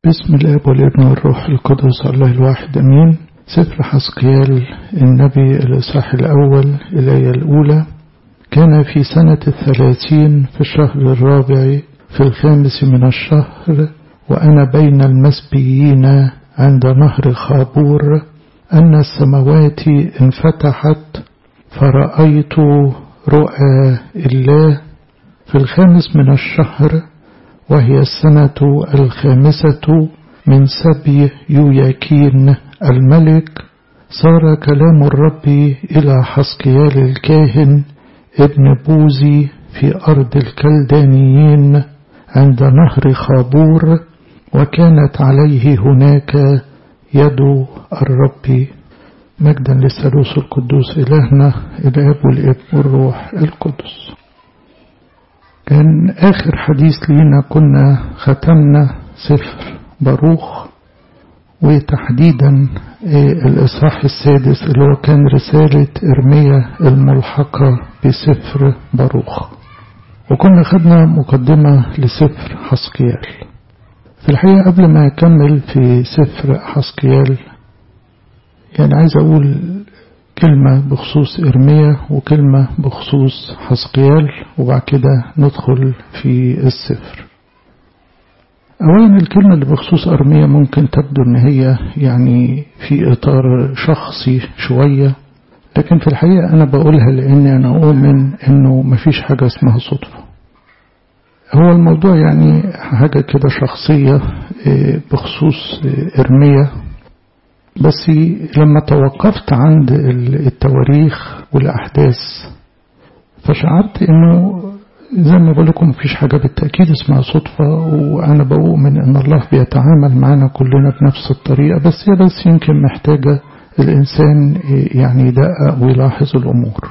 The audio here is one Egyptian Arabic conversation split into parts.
بسم الاب والابن والروح القدس الله الواحد امين سفر حسقيال النبي الاصحاح الاول الايه الاولى كان في سنه الثلاثين في الشهر الرابع في الخامس من الشهر وانا بين المسبيين عند نهر خابور ان السماوات انفتحت فرايت رؤى الله في الخامس من الشهر وهي السنة الخامسة من سبي يوياكين الملك صار كلام الرب إلى حسقيال الكاهن ابن بوزي في أرض الكلدانيين عند نهر خابور وكانت عليه هناك يد الرب مجدا للثالوث القدوس إلهنا الآب والابن والروح القدس كان آخر حديث لينا كنا ختمنا سفر باروخ وتحديدا الإصحاح السادس اللي هو كان رسالة إرميا الملحقة بسفر باروخ وكنا خدنا مقدمة لسفر حسقيال في الحقيقة قبل ما أكمل في سفر حسقيال يعني عايز أقول كلمة بخصوص إرميا وكلمة بخصوص حسقيال وبعد كده ندخل في السفر أولا الكلمة اللي بخصوص أرميا ممكن تبدو إن هي يعني في إطار شخصي شوية لكن في الحقيقة أنا بقولها لأني أنا أؤمن إنه مفيش حاجة اسمها صدفة هو الموضوع يعني حاجة كده شخصية بخصوص إرميا بس لما توقفت عند التواريخ والأحداث فشعرت إنه زي ما بقول لكم مفيش حاجة بالتأكيد اسمها صدفة وأنا بؤمن إن الله بيتعامل معنا كلنا بنفس الطريقة بس هي بس يمكن محتاجة الإنسان يعني يدقق ويلاحظ الأمور.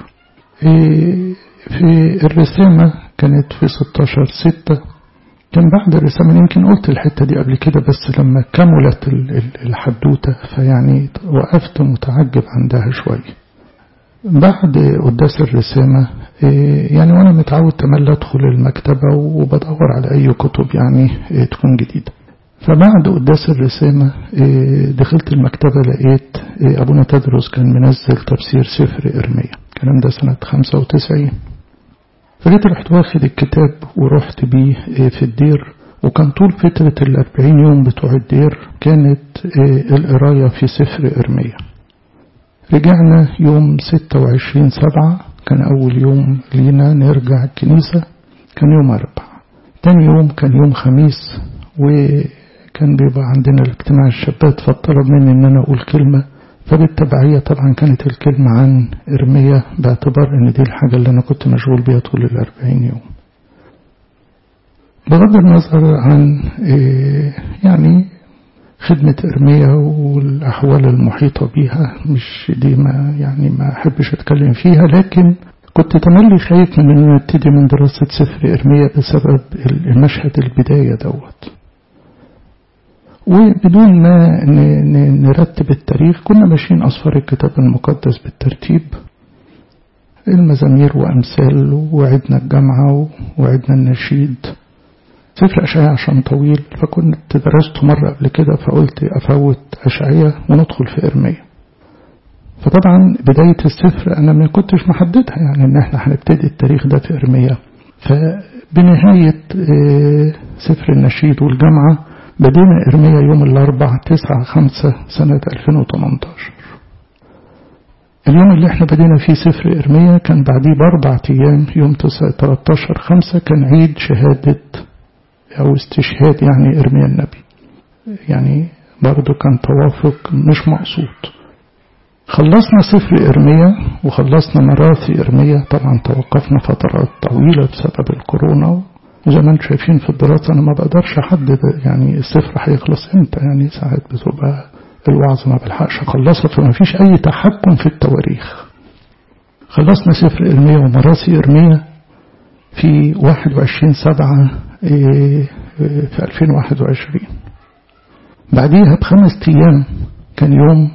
في الرسامة كانت في 16 ستة كان بعد الرسالة يمكن قلت الحتة دي قبل كده بس لما كملت الحدوتة فيعني وقفت متعجب عندها شوية بعد قداس الرسامة يعني وأنا متعود تملي أدخل المكتبة وبدور على أي كتب يعني تكون جديدة فبعد قداس الرسامة دخلت المكتبة لقيت أبونا تدرس كان منزل تفسير سفر إرميا الكلام ده سنة 95 فجيت رحت واخد الكتاب ورحت بيه في الدير وكان طول فترة الأربعين يوم بتوع الدير كانت القراية في سفر إرميا رجعنا يوم ستة وعشرين سبعة كان أول يوم لينا نرجع الكنيسة كان يوم أربع تاني يوم كان يوم خميس وكان بيبقى عندنا الاجتماع الشابات فطلب مني ان انا اقول كلمة فبالتبعية طبعا كانت الكلمة عن إرميا باعتبار ان دي الحاجة اللي انا كنت مشغول بيها طول الأربعين يوم بغض النظر عن يعني خدمة إرميا والأحوال المحيطة بيها مش دي ما يعني ما أحبش أتكلم فيها لكن كنت تملي خايف من أن نبتدي من دراسة سفر إرميا بسبب المشهد البداية دوت وبدون ما نرتب التاريخ كنا ماشيين أصفار الكتاب المقدس بالترتيب المزامير وأمثال وعدنا الجامعة وعدنا النشيد سفر أشعية عشان طويل فكنت درسته مرة قبل كده فقلت أفوت أشعية وندخل في إرميا فطبعا بداية السفر أنا ما كنتش محددها يعني إن إحنا هنبتدي التاريخ ده في إرميا فبنهاية سفر النشيد والجامعة بدينا إرميا يوم الأربع تسعة خمسة سنة 2018 اليوم اللي احنا بدينا فيه سفر إرميا كان بعديه بأربع أيام يوم 13 خمسة كان عيد شهادة أو استشهاد يعني إرميا النبي يعني برضو كان توافق مش مقصود خلصنا سفر إرميا وخلصنا مراثي إرميا طبعا توقفنا فترات طويلة بسبب الكورونا وزي ما انتم شايفين في الدراسة أنا ما بقدرش أحدد يعني السفر هيخلص إمتى يعني ساعات بتبقى الوعظ ما بلحقش أخلصها فما فيش أي تحكم في التواريخ خلصنا سفر إرميا ومراسي إرميا في 21 سبعة في 2021 بعديها بخمس أيام كان يوم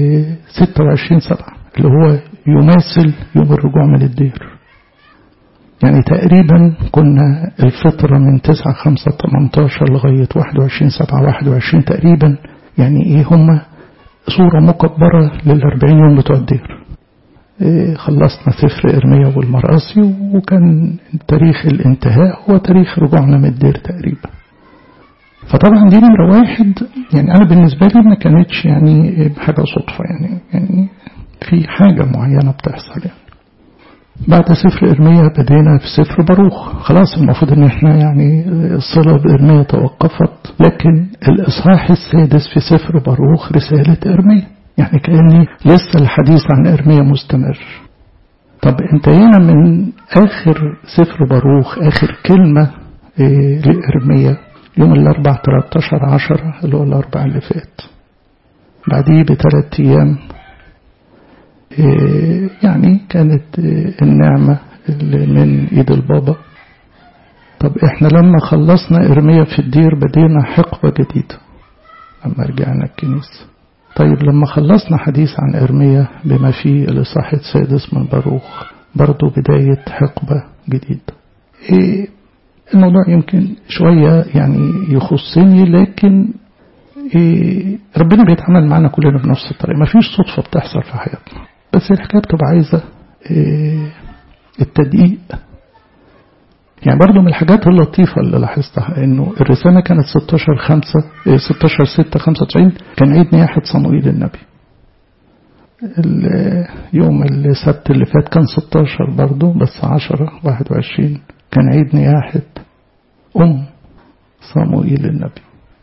26 سبعة اللي هو يماثل يوم الرجوع من الدير يعني تقريبا كنا الفترة من 9 5 18 لغاية 21 7 21 تقريبا يعني ايه هم صورة مكبرة للأربعين يوم بتوع الدير إيه خلصنا سفر إرميا والمراسي وكان تاريخ الانتهاء هو تاريخ رجوعنا من الدير تقريبا فطبعا دي نمرة واحد يعني أنا بالنسبة لي ما كانتش يعني حاجة صدفة يعني يعني في حاجة معينة بتحصل يعني بعد سفر إرميا بدينا في سفر باروخ خلاص المفروض إن إحنا يعني الصلة بإرميا توقفت لكن الإصحاح السادس في سفر باروخ رسالة إرميا يعني كأني لسه الحديث عن إرميا مستمر طب انتهينا من آخر سفر باروخ آخر كلمة إيه لإرميا يوم الأربع 13 عشرة اللي هو الأربع اللي فات بعديه بثلاث أيام إيه يعني كانت إيه النعمة اللي من إيد البابا طب إحنا لما خلصنا إرميا في الدير بدينا حقبة جديدة لما رجعنا الكنيسة طيب لما خلصنا حديث عن إرميا بما فيه الإصحاح السادس من باروخ برضو بداية حقبة جديدة إيه الموضوع يمكن شوية يعني يخصني لكن إيه ربنا بيتعامل معنا كلنا بنفس الطريقة مفيش صدفة بتحصل في حياتنا بس الحكاية بتبقى عايزة إيه التدقيق يعني برضو من الحاجات اللطيفة اللي لاحظتها انه الرسالة كانت 16 5 16 6 95 كان عيد نياحة صموئيل النبي يوم السبت اللي فات كان 16 برضو بس 10 21 كان عيد نياحة أم صموئيل النبي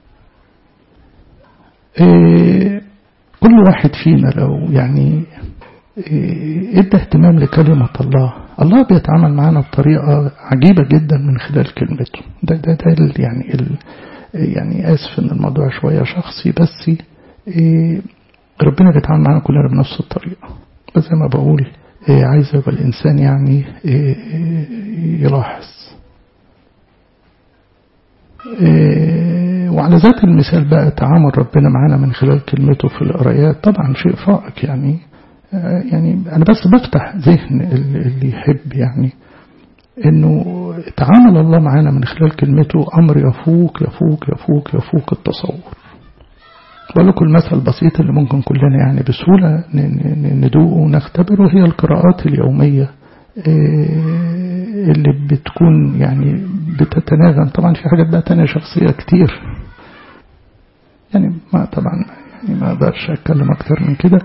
إيه كل واحد فينا لو يعني إيه ادى اهتمام لكلمة الله الله بيتعامل معنا بطريقة عجيبة جدا من خلال كلمته ده ده ده يعني ال يعني آسف إن الموضوع شوية شخصي بس إيه ربنا بيتعامل معنا كلنا بنفس الطريقة بس زي ما بقول إيه عايز يبقى الإنسان يعني إيه يلاحظ إيه وعلى ذات المثال بقى تعامل ربنا معانا من خلال كلمته في القرايات طبعا شيء فائق يعني يعني أنا بس بفتح ذهن اللي يحب يعني إنه تعامل الله معانا من خلال كلمته أمر يفوق يفوق يفوق يفوق التصور بقول لكم المثل البسيط اللي ممكن كلنا يعني بسهولة ندوقه ونختبره هي القراءات اليومية اللي بتكون يعني بتتناغم طبعا في حاجات بقى تانية شخصية كتير يعني ما طبعا يعني ما اقدرش اتكلم اكتر من كده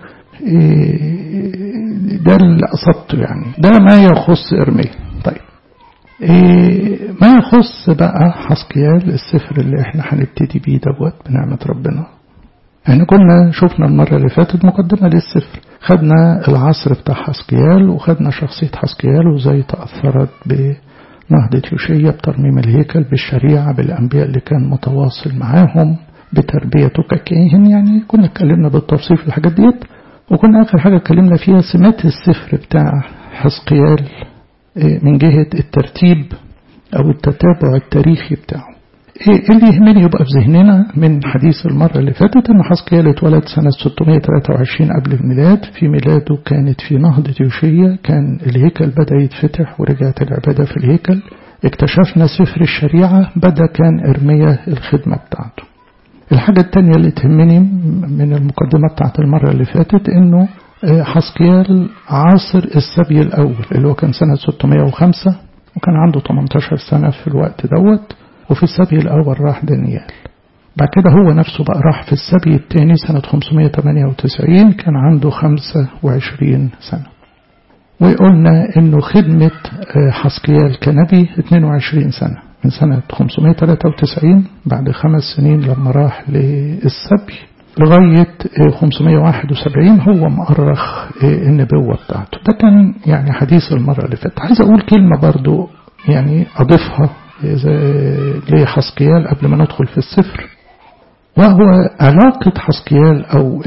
ده اللي قصدته يعني ده ما يخص إرميا طيب ما يخص بقى حسقيال السفر اللي احنا هنبتدي بيه دوت بنعمة ربنا احنا كنا شفنا المرة اللي فاتت مقدمة للسفر خدنا العصر بتاع حسقيال وخدنا شخصية حسقيال وازاي تأثرت بنهضة يوشيا بترميم الهيكل بالشريعة بالأنبياء اللي كان متواصل معاهم بتربيته ككاهن يعني كنا اتكلمنا بالتفصيل في الحاجات ديت وكنا آخر حاجة اتكلمنا فيها سمات السفر بتاع حسقيال من جهة الترتيب أو التتابع التاريخي بتاعه اللي يهمني يبقى في ذهننا من حديث المرة اللي فاتت أن حسقيال اتولد سنة 623 قبل الميلاد في ميلاده كانت في نهضة يوشية كان الهيكل بدأ يتفتح ورجعت العبادة في الهيكل اكتشفنا سفر الشريعة بدأ كان إرميا الخدمة بتاعته الحاجة التانية اللي تهمني من المقدمة بتاعت المرة اللي فاتت انه حسقيال عاصر السبي الأول اللي هو كان سنة 605 وكان عنده 18 سنة في الوقت دوت وفي السبي الأول راح دانيال بعد كده هو نفسه بقى راح في السبي الثاني سنة 598 كان عنده 25 سنة وقلنا انه خدمة حسقيال كنبي 22 سنة من سنة 593 بعد خمس سنين لما راح للسبي لغاية 571 هو مؤرخ النبوة بتاعته ده كان يعني حديث المرة اللي فاتت عايز أقول كلمة برضو يعني أضيفها لحسقيال قبل ما ندخل في السفر وهو علاقة حسقيال أو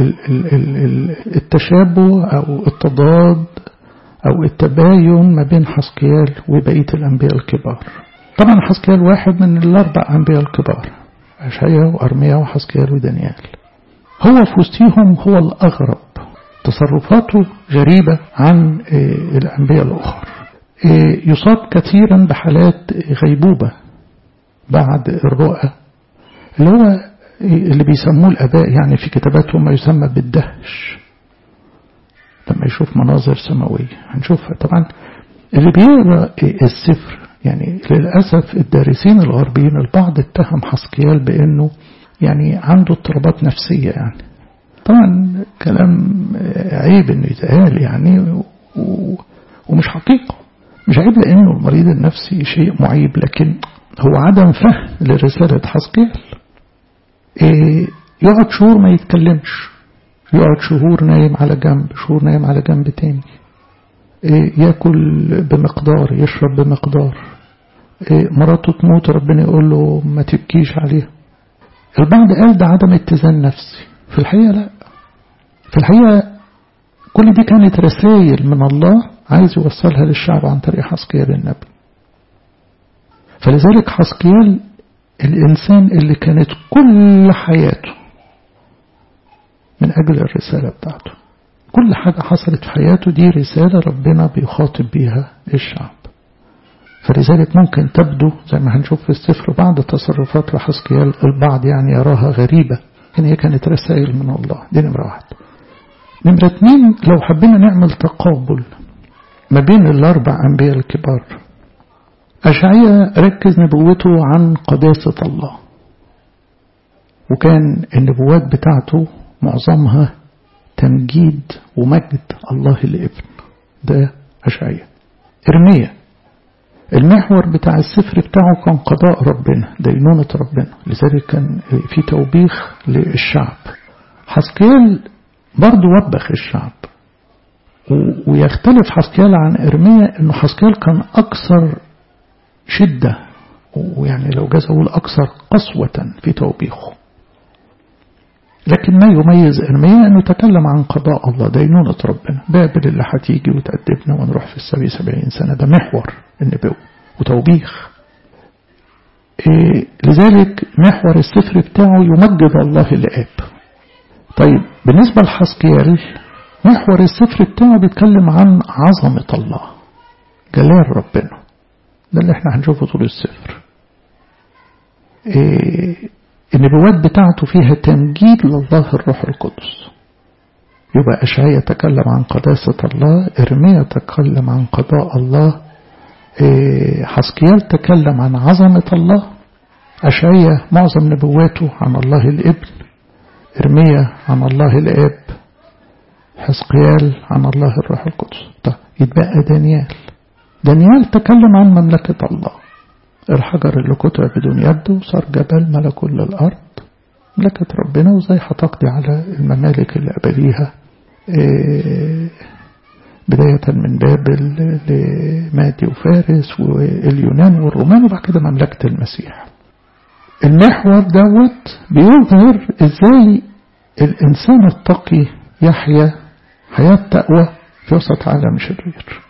التشابه أو التضاد أو التباين ما بين حسقيال وبقية الأنبياء الكبار طبعا حسقيال واحد من الأربع أنبياء الكبار أشعيا وأرميا وحسقيال ودانيال هو في وسطهم هو الأغرب تصرفاته غريبة عن الأنبياء الأخر يصاب كثيرا بحالات غيبوبة بعد الرؤى اللي هو اللي بيسموه الآباء يعني في كتاباتهم ما يسمى بالدهش لما يشوف مناظر سماوية هنشوفها طبعا اللي بيقرأ السفر يعني للأسف الدارسين الغربيين البعض اتهم حسقيال بأنه يعني عنده اضطرابات نفسية يعني طبعا كلام عيب انه يتقال يعني و... ومش حقيقة مش عيب لأنه المريض النفسي شيء معيب لكن هو عدم فهم لرسالة حسقيال إيه يقعد شهور ما يتكلمش يقعد شهور نايم على جنب شهور نايم على جنب تاني إيه ياكل بمقدار يشرب بمقدار إيه مراته تموت ربنا يقول له ما تبكيش عليها البعض قال ده عدم اتزان نفسي في الحقيقة لا في الحقيقة كل دي كانت رسائل من الله عايز يوصلها للشعب عن طريق حسقيال النبي فلذلك حسقيال الإنسان اللي كانت كل حياته من أجل الرسالة بتاعته كل حاجة حصلت في حياته دي رسالة ربنا بيخاطب بيها الشعب فلذلك ممكن تبدو زي ما هنشوف في السفر بعض تصرفات لحسقيال البعض يعني يراها غريبة لكن هي كانت رسائل من الله دي نمرة واحد نمرة اتنين لو حبينا نعمل تقابل ما بين الأربع أنبياء الكبار أشعية ركز نبوته عن قداسة الله وكان النبوات بتاعته معظمها تمجيد ومجد الله الابن ده أشعية إرمية المحور بتاع السفر بتاعه كان قضاء ربنا دينونة ربنا لذلك كان في توبيخ للشعب حسكيال برضه وبخ الشعب ويختلف حسكيال عن إرميا أنه حسكيال كان أكثر شدة ويعني لو جاز أقول أكثر قسوة في توبيخه لكن ما يميز إرميا أنه تكلم عن قضاء الله دينونة ربنا بابل اللي هتيجي وتأدبنا ونروح في السبي سبعين سنة ده محور النبوة وتوبيخ إيه لذلك محور السفر بتاعه يمجد الله الآب طيب بالنسبة لحسكيال محور السفر بتاعه بيتكلم عن عظمة الله جلال ربنا ده اللي احنا هنشوفه طول السفر إيه النبوات بتاعته فيها تمجيد لله الروح القدس يبقى أشعية تكلم عن قداسة الله إرميا تكلم عن قضاء الله إيه حسكيال تكلم عن عظمة الله أشعية معظم نبواته عن الله الابن إرميا عن الله الآب حسقيال عن الله الروح القدس طيب يتبقى دانيال دانيال تكلم عن مملكة الله الحجر اللي قطع بدون يده صار جبل ملا كل الأرض مملكة ربنا وزي هتقضي على الممالك اللي قبليها إيه بداية من بابل لمادي وفارس واليونان والرومان وبعد كده مملكة المسيح المحور دوت بيظهر ازاي الانسان التقي يحيا حياة تقوى في وسط عالم شرير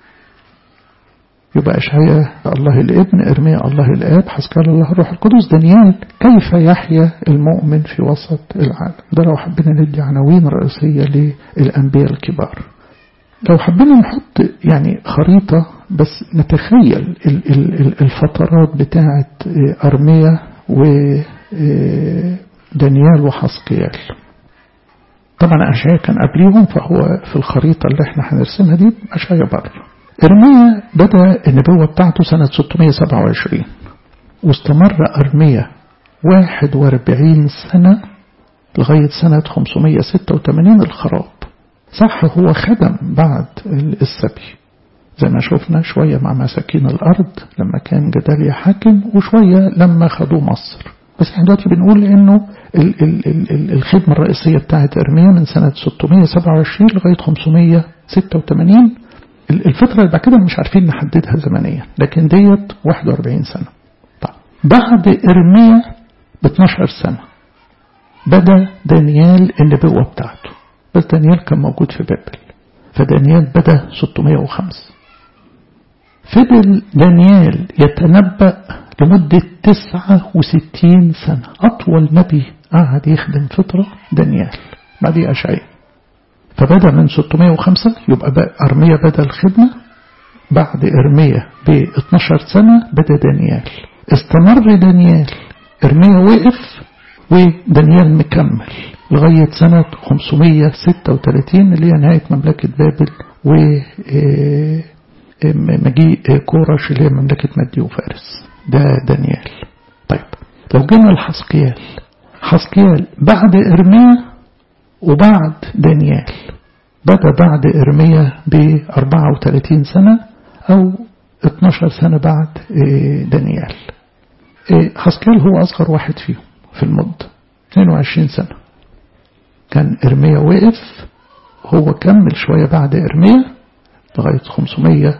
يبقى أشعياء الله الابن إرميا الله الآب حسكال الله الروح القدس دانيال كيف يحيا المؤمن في وسط العالم ده لو حبينا ندي عناوين رئيسية للأنبياء الكبار لو حبينا نحط يعني خريطة بس نتخيل الفترات بتاعة أرميا ودانيال وحسقيال طبعا أشعياء كان قبليهم فهو في الخريطة اللي احنا هنرسمها دي أشعياء بره إرميا بدأ النبوة بتاعته سنة 627 واستمر أرميا 41 سنة لغاية سنة 586 الخراب صح هو خدم بعد السبي زي ما شفنا شوية مع مساكين الأرض لما كان جداليا حاكم وشوية لما خدوه مصر بس احنا دلوقتي بنقول انه ال ال ال الخدمة الرئيسية بتاعت إرميا من سنة 627 لغاية 586 الفترة اللي بعد كده مش عارفين نحددها زمنيا لكن ديت 41 سنة طيب بعد إرميا ب 12 سنة بدأ دانيال النبوة بتاعته بس دانيال كان موجود في بابل فدانيال بدأ 605 فضل دانيال يتنبأ لمدة 69 سنة أطول نبي قعد يخدم فترة دانيال بعديه أشعياء فبدأ من 605 يبقى بقى أرمية بدأ الخدمة بعد إرميا ب 12 سنة بدأ دانيال استمر دانيال إرميا وقف ودانيال مكمل لغاية سنة 536 اللي هي نهاية مملكة بابل و مجيء كورش اللي هي مملكة مادي وفارس ده دانيال طيب لو جينا لحسقيال حسقيال بعد إرميا وبعد دانيال بدأ بعد إرميا ب 34 سنة أو 12 سنة بعد دانيال حسقيال هو أصغر واحد فيهم في المدة 22 سنة كان إرميا وقف هو كمل شوية بعد إرميا لغاية 500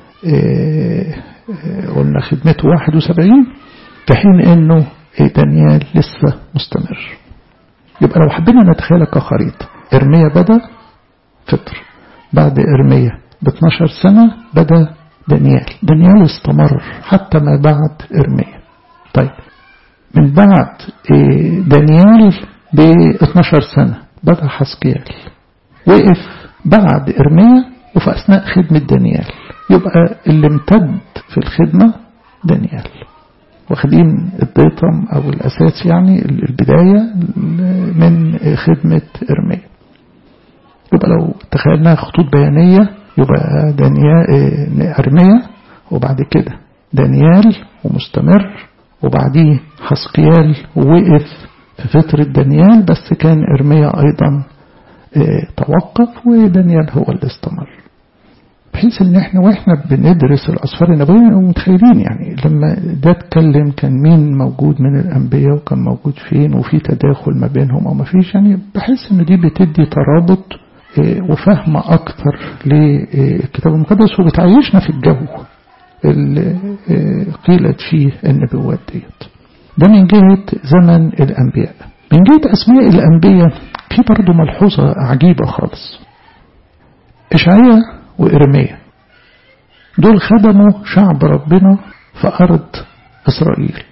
قلنا خدمته 71 في حين انه دانيال لسه مستمر يبقى لو حبينا نتخيل كخريطة ارميا بدأ فطر بعد ارميا ب 12 سنة بدأ دانيال دانيال استمر حتى ما بعد ارميا طيب من بعد دانيال ب 12 سنة بدأ حسكيال وقف بعد ارميا وفي أثناء خدمة دانيال يبقى اللي امتد في الخدمة دانيال واخدين الديتم أو الأساس يعني البداية من خدمة إرميا يبقى لو تخيلنا خطوط بيانية يبقى دانيال إرميا وبعد كده دانيال ومستمر وبعديه حسقيال ووقف في فترة دانيال بس كان إرميا أيضا توقف ودانيال هو اللي استمر بحيث ان احنا واحنا بندرس الاسفار النبويه متخيلين يعني لما ده اتكلم كان مين موجود من الانبياء وكان موجود فين وفي تداخل ما بينهم او ما فيش يعني بحس ان دي بتدي ترابط وفهم اكتر للكتاب المقدس وبتعيشنا في الجو اللي قيلت فيه النبوات ديت ده من جهة زمن الأنبياء من جهة أسماء الأنبياء في برضه ملحوظة عجيبة خالص إشعياء وإرميا دول خدموا شعب ربنا في أرض إسرائيل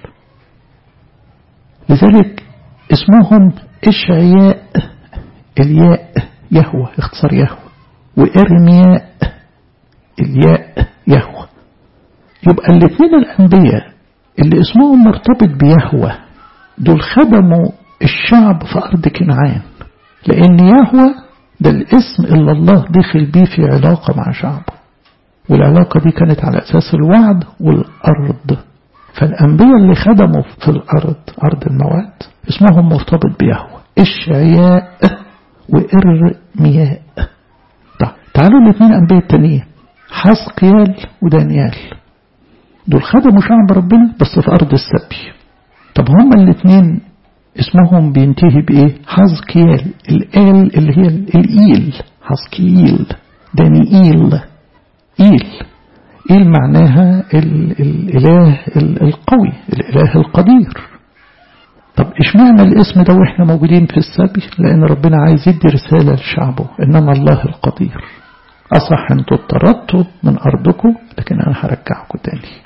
لذلك اسمهم إشعياء الياء يهوى اختصار يهوى وإرمياء الياء يهوى يبقى الاثنين الأنبياء اللي اسمهم مرتبط بيهوى دول خدموا الشعب في أرض كنعان لأن يهوى ده الاسم اللي الله دخل بيه في علاقة مع شعبه والعلاقة دي كانت على أساس الوعد والأرض فالأنبياء اللي خدموا في الأرض أرض المواد اسمهم مرتبط بيهوى إشعياء وإرمياء طيب تعالوا الاثنين أنبياء التانيين حسقيال ودانيال دول خدموا شعب ربنا بس في أرض السبي طب هما الاثنين اسمهم بينتهي بإيه حزكيال الآل اللي هي الإيل حزكيل دانيئيل إيل إيل معناها ال الإله القوي الإله القدير طب اشمعنى الاسم ده واحنا موجودين في السبي لأن ربنا عايز يدي رسالة لشعبه إنما الله القدير أصح أنتوا اضطردتوا من أرضكم لكن أنا هرجعكم تاني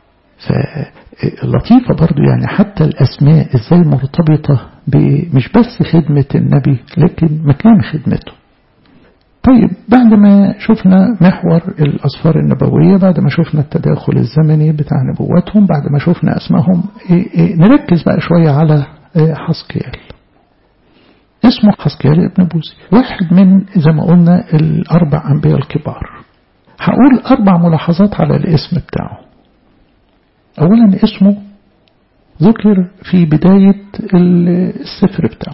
فلطيفة برضو يعني حتى الأسماء إزاي مرتبطة مش بس خدمة النبي لكن مكان خدمته طيب بعد ما شفنا محور الأسفار النبوية بعد ما شفنا التداخل الزمني بتاع نبواتهم بعد ما شفنا أسمائهم إيه إيه نركز بقى شوية على إيه حسكيال اسمه حسكيال ابن بوزي واحد من زي ما قلنا الأربع أنبياء الكبار هقول أربع ملاحظات على الاسم بتاعه أولا اسمه ذكر في بداية السفر بتاعه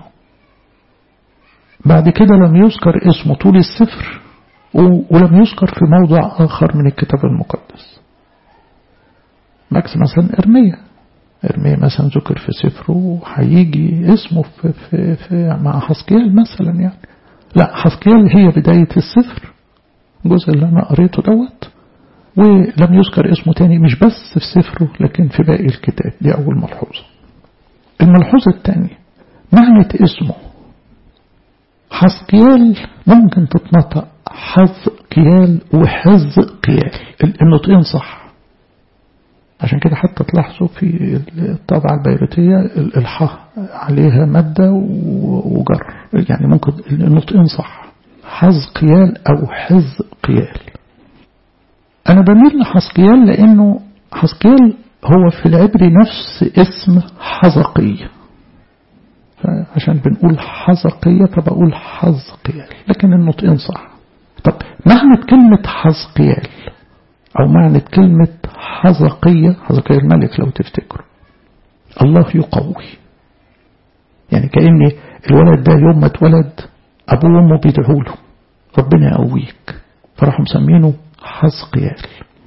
بعد كده لم يذكر اسمه طول السفر ولم يذكر في موضع آخر من الكتاب المقدس ماكس مثلا إرميا إرميا مثلا ذكر في سفره هيجي اسمه في, في, في مع حسكيال مثلا يعني لا حسكيال هي بداية السفر الجزء اللي أنا قريته دوت ولم يذكر اسمه تاني مش بس في سفره لكن في باقي الكتاب دي أول ملحوظة الملحوظة الثانية معنى اسمه حسقيال ممكن تتنطق حزقيال وحزقيال النطقين صح عشان كده حتى تلاحظوا في الطابعة البيروتية الحاء عليها مادة وجر يعني ممكن النطقين صح حزقيال أو حزقيال أنا بميل لحسقيال لأنه حسقيال هو في العبري نفس اسم حزقية عشان بنقول حزقية فبقول حزقيال لكن النطقين صح طب معنى كلمة حزقيال أو معنى كلمة حزقية حزقية الملك لو تفتكروا الله يقوي يعني كأن الولد ده يوم ما اتولد أبوه وأمه بيدعوا له ربنا يقويك فراحوا مسمينه حزقيال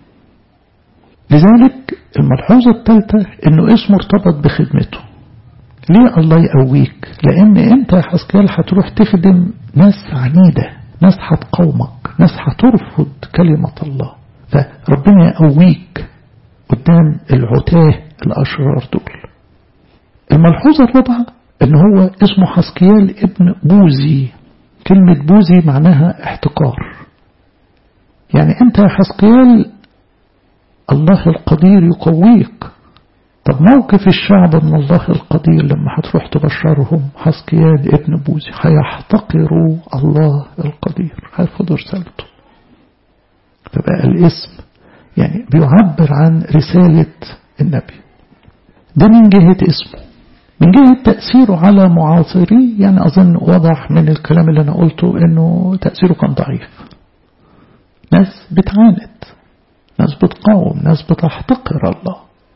لذلك الملحوظة الثالثة انه اسمه ارتبط بخدمته ليه الله يقويك لان انت يا حزقيال هتروح تخدم ناس عنيدة ناس هتقاومك ناس هترفض كلمة الله فربنا يقويك قدام العتاه الأشرار دول الملحوظة الرابعة ان هو اسمه حسكيال ابن بوزي كلمة بوزي معناها احتقار يعني انت يا حسكيال الله القدير يقويك طب موقف الشعب من الله القدير لما هتروح تبشرهم حسكيال ابن بوزي هيحتقروا الله القدير هيرفضوا رسالته فبقى الاسم يعني بيعبر عن رسالة النبي ده من جهة اسمه من جهة تأثيره على معاصريه يعني أظن واضح من الكلام اللي أنا قلته أنه تأثيره كان ضعيف ناس بتعاند ناس بتقاوم ناس بتحتقر الله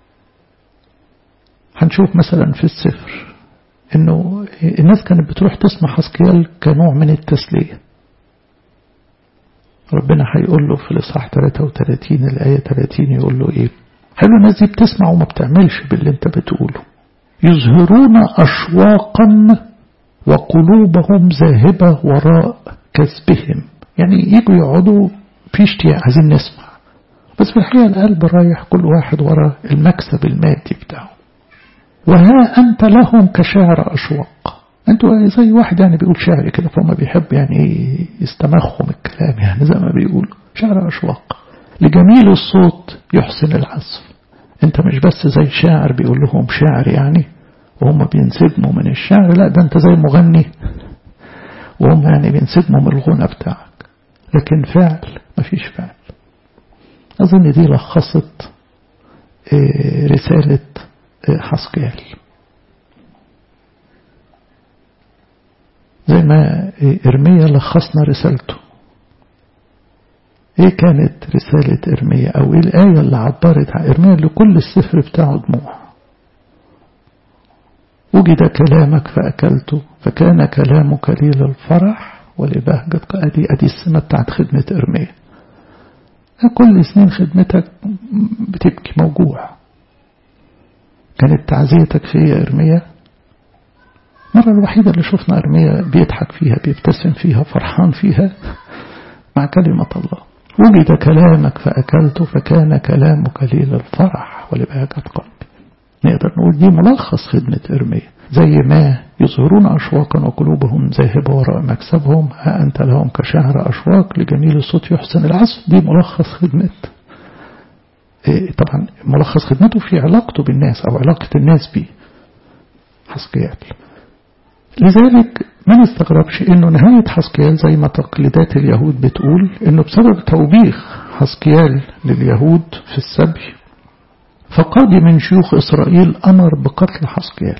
هنشوف مثلا في السفر انه الناس كانت بتروح تسمع حسكيال كنوع من التسلية ربنا هيقول له في الإصحاح 33 الآية 30 يقول له إيه حلو الناس دي بتسمع وما بتعملش باللي انت بتقوله يظهرون أشواقا وقلوبهم ذاهبة وراء كسبهم يعني يجوا يقعدوا في اشتياق عايزين نسمع بس في الحقيقة القلب رايح كل واحد ورا المكسب المادي بتاعه وها أنت لهم كشاعر أشواق أنتوا زي واحد يعني بيقول شعر كده فهم بيحب يعني يستمخهم الكلام يعني زي ما بيقول شعر أشواق لجميل الصوت يحسن العزف انت مش بس زي شاعر بيقول لهم شعر يعني وهم بينسجموا من الشعر لا ده انت زي مغني وهم يعني بينسجموا من الغنى بتاعك لكن فعل مفيش فعل أظن دي لخصت رسالة حسقيال زي ما إرميا لخصنا رسالته ايه كانت رسالة إرميا او ايه الآية اللي عبرت عن إرميا اللي كل السفر بتاعه دموع وجد كلامك فأكلته فكان كلامك لي للفرح ولبهجة أدي أدي السمة بتاعت خدمة إرميا كل سنين خدمتك بتبكي موجوع كانت تعزيتك فيا إرميا المرة الوحيدة اللي شفنا إرميا بيضحك فيها بيبتسم فيها فرحان فيها مع كلمة الله وجد كلامك فأكلته فكان كلامك لي للفرح ولبهجة قلبي نقدر نقول دي ملخص خدمة إرميا زي ما يظهرون أشواقا وقلوبهم ذاهبة وراء مكسبهم ها أنت لهم كشهر أشواق لجميل الصوت يحسن العزف دي ملخص خدمة إيه طبعا ملخص خدمته في علاقته بالناس أو علاقة الناس بيه حسقيال لذلك ما نستغربش انه نهاية حسقيال زي ما تقليدات اليهود بتقول انه بسبب توبيخ حسقيال لليهود في السبي فقاضي من شيوخ إسرائيل أمر بقتل حسقيال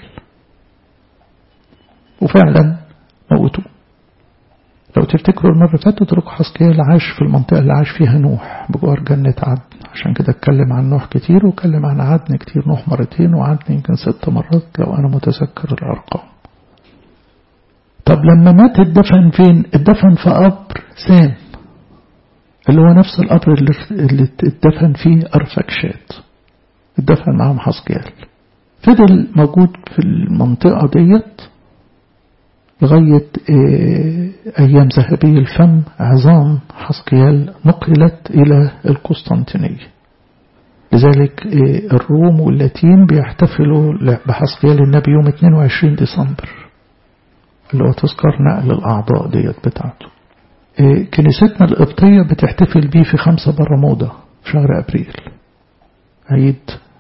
وفعلا موتوه لو تفتكروا المرة اللي فاتت تركوا حسقيال عاش في المنطقة اللي عاش فيها نوح بجوار جنة عدن عشان كده اتكلم عن نوح كتير واتكلم عن عدن كتير نوح مرتين وعدن يمكن ست مرات لو أنا متذكر الأرقام طب لما مات اتدفن فين اتدفن في قبر سام اللي هو نفس القبر اللي اتدفن فيه أرفكشات اتدفن معاهم حسقيال فضل موجود في المنطقة ديت لغاية أيام ذهبي الفم عظام حسقيال نقلت إلى القسطنطينية لذلك الروم واللاتين بيحتفلوا بحسقيال النبي يوم 22 ديسمبر اللي هو تذكر نقل الأعضاء ديت بتاعته كنيستنا القبطية بتحتفل بيه في خمسة برمودا في شهر أبريل عيد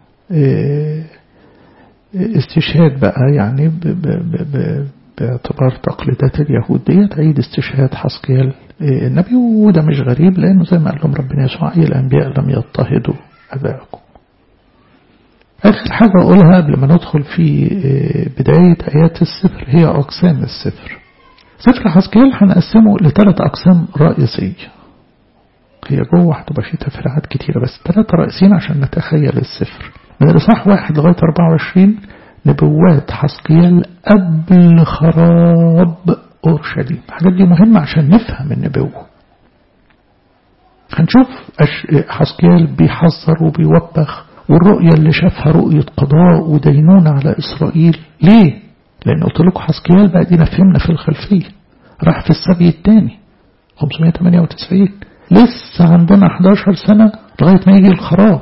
استشهاد بقى يعني ب ب ب باعتبار تقليدات اليهود ديت عيد استشهاد حسقيال النبي وده مش غريب لأنه زي ما قال لهم ربنا يسوع أي الأنبياء لم يضطهدوا أبائكم آخر حاجة أقولها قبل ما ندخل في بداية آيات السفر هي أقسام السفر سفر حسكيل هنقسمه لثلاث أقسام رئيسية هي جوه هتبقى فيه تفريعات كتيرة بس ثلاثة رئيسيين عشان نتخيل السفر من الإصحاح واحد لغاية 24 نبوات حسقيال قبل خراب أورشليم الحاجات دي مهمة عشان نفهم النبوة هنشوف حسقيال بيحذر وبيوبخ والرؤية اللي شافها رؤية قضاء ودينونة على إسرائيل ليه؟ لأن قلت لكم حسقيال بقى دينا فهمنا في الخلفية راح في السبي الثاني 598 لسه عندنا 11 سنة لغاية ما يجي الخراب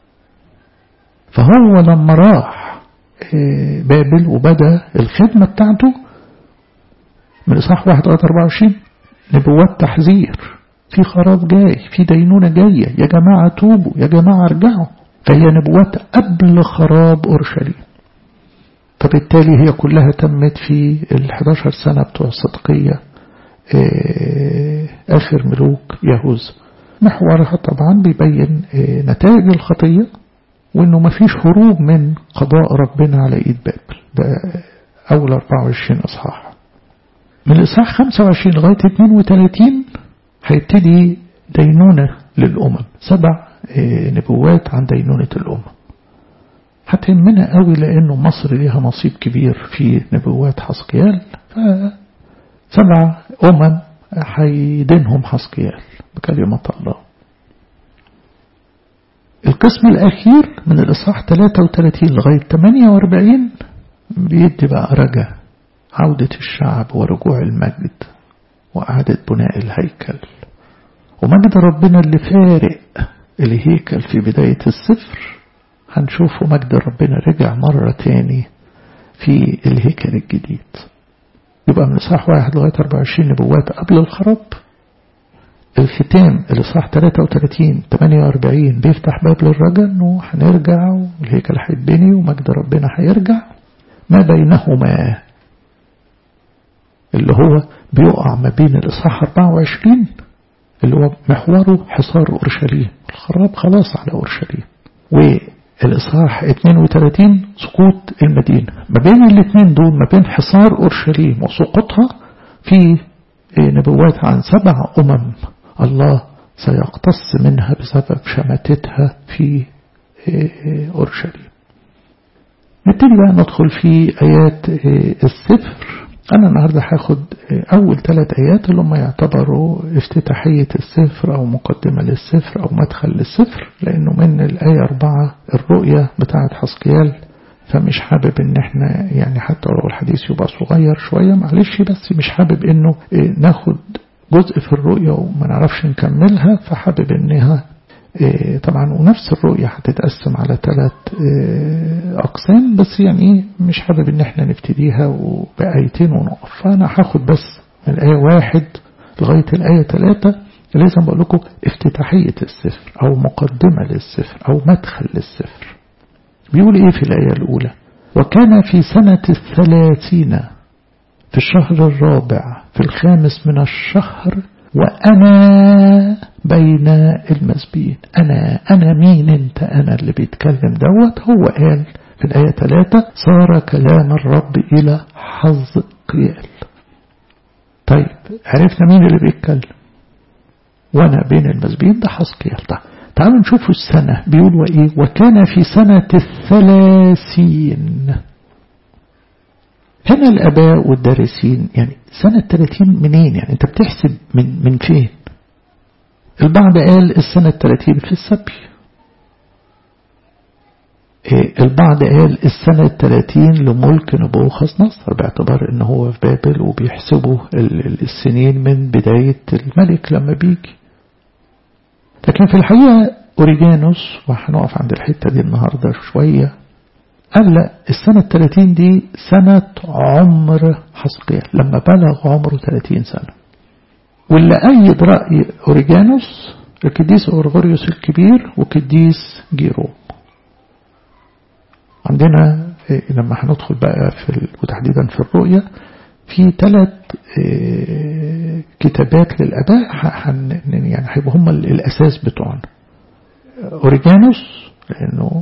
فهو لما راح بابل وبدأ الخدمة بتاعته من إصحاح 1 لغاية 24 نبوات تحذير في خراب جاي في دينونة جاية يا جماعة توبوا يا جماعة ارجعوا فهي نبوات قبل خراب أورشليم فبالتالي هي كلها تمت في ال 11 سنة بتوع الصدقية آخر ملوك يهوذا محورها طبعا بيبين نتائج الخطية وانه ما فيش هروب من قضاء ربنا على ايد بابل ده اول 24 اصحاح من الاصحاح 25 لغاية 32 هيبتدي دينونة للأمم سبع نبوات عن دينونة الأمم هتهمنا قوي لأنه مصر ليها نصيب كبير في نبوات حسقيال فسبع أمم هيدينهم حسقيال بكلمة الله القسم الأخير من الإصحاح 33 لغاية 48 بيدي بقى رجع عودة الشعب ورجوع المجد وإعادة بناء الهيكل ومجد ربنا اللي فارق الهيكل في بداية السفر هنشوفه مجد ربنا رجع مرة تاني في الهيكل الجديد يبقى من إصحاح واحد لغاية 24 نبوات قبل الخراب الختام الإصحاح 33 48 بيفتح باب للرجا انه هنرجع والهيكل هيتبني ومجد ربنا هيرجع ما بينهما اللي هو بيقع ما بين الإصحاح 24 اللي هو محوره حصار أورشليم الخراب خلاص على أورشليم والإصحاح 32 سقوط المدينة ما بين الاثنين دول ما بين حصار أورشليم وسقوطها في نبوات عن سبع أمم الله سيقتص منها بسبب شماتتها في أورشليم نبتدي بقى ندخل في آيات السفر أنا النهاردة هاخد أول ثلاث آيات اللي هم يعتبروا افتتاحية السفر أو مقدمة للسفر أو مدخل للسفر لأنه من الآية أربعة الرؤية بتاعة حسقيال فمش حابب ان احنا يعني حتى لو الحديث يبقى صغير شوية معلش بس مش حابب انه ناخد جزء في الرؤية وما نعرفش نكملها فحابب انها طبعا ونفس الرؤية هتتقسم على ثلاث أقسام بس يعني مش حابب ان احنا نبتديها بآيتين ونقف فأنا هاخد بس من الآية واحد لغاية الآية ثلاثة لازم بقول لكم افتتاحية السفر أو مقدمة للسفر أو مدخل للسفر بيقول ايه في الآية الأولى وكان في سنة الثلاثين في الشهر الرابع في الخامس من الشهر وأنا بين المسبيين أنا أنا مين أنت أنا اللي بيتكلم دوت هو قال في الآية ثلاثة صار كلام الرب إلى حزقيال طيب عرفنا مين اللي بيتكلم وأنا بين المسبيين ده حزقيال ده تعالوا نشوفوا السنة بيقول وإيه وكان في سنة الثلاثين هنا الآباء والدارسين يعني سنة 30 منين يعني أنت بتحسب من من فين البعض قال السنة 30 في السبي البعض قال السنة 30 لملك نبوخذ نصر باعتبار ان هو في بابل وبيحسبوا السنين من بداية الملك لما بيجي لكن في الحقيقة أوريجانوس وهنقف عند الحتة دي النهاردة شوية قال لا السنة الثلاثين دي سنة عمر حسقيال لما بلغ عمره 30 سنة واللي أيد رأي أوريجانوس القديس أورغوريوس الكبير وقديس جيروم عندنا لما هندخل بقى في وتحديدا في الرؤية في ثلاث كتابات للآباء حن يعني هيبقوا هم الأساس بتوعنا أوريجانوس لأنه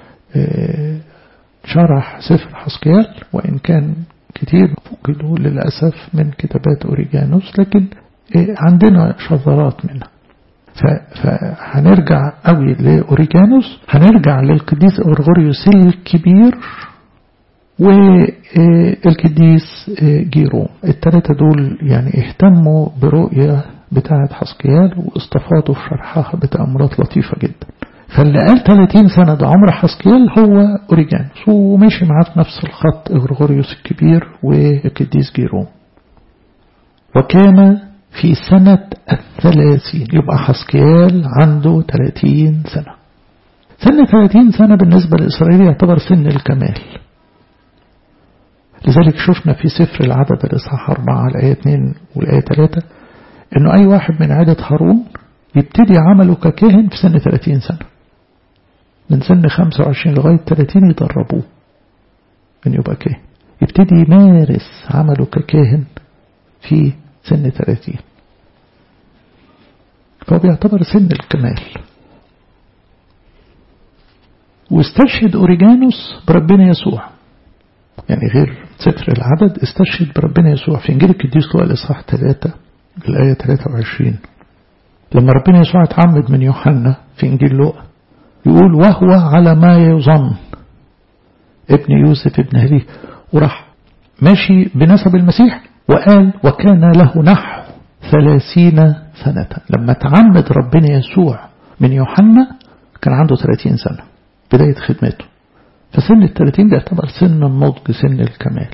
شرح سفر حسقيال وإن كان كتير فقدوا للأسف من كتابات أوريجانوس لكن عندنا شذرات منها فهنرجع قوي لأوريجانوس هنرجع للقديس أورغوريوس الكبير والقديس جيروم الثلاثة دول يعني اهتموا برؤية بتاعة حسقيال واستفاضوا في شرحها بتأملات لطيفة جدا فاللي قال 30 سنة ده عمر حسقيال هو أوريجانوس ومشي معاه في نفس الخط غرغوريوس الكبير والقديس جيروم وكان في سنة الثلاثين يبقى حسقيال عنده 30 سنة سن 30 سنة بالنسبة لإسرائيل يعتبر سن الكمال لذلك شفنا في سفر العدد الإصحاح 4 الآية 2 والآية 3 إنه أي واحد من عدد هارون يبتدي عمله ككاهن في سن 30 سنة من سن 25 لغاية 30 يدربوه إن يبقى كاهن يبتدي يمارس عمله ككاهن في سن 30 فهو بيعتبر سن الكمال واستشهد أوريجانوس بربنا يسوع يعني غير سفر العدد استشهد بربنا يسوع في إنجيل القديس لوقا الإصحاح 3 الآية 23 لما ربنا يسوع اتعمد من يوحنا في إنجيل لوقا يقول وهو على ما يظن ابن يوسف ابن هليه وراح ماشي بنسب المسيح وقال وكان له نحو ثلاثين سنة لما تعمد ربنا يسوع من يوحنا كان عنده ثلاثين سنة بداية خدمته فسن الثلاثين ده يعتبر سن النضج سن الكمال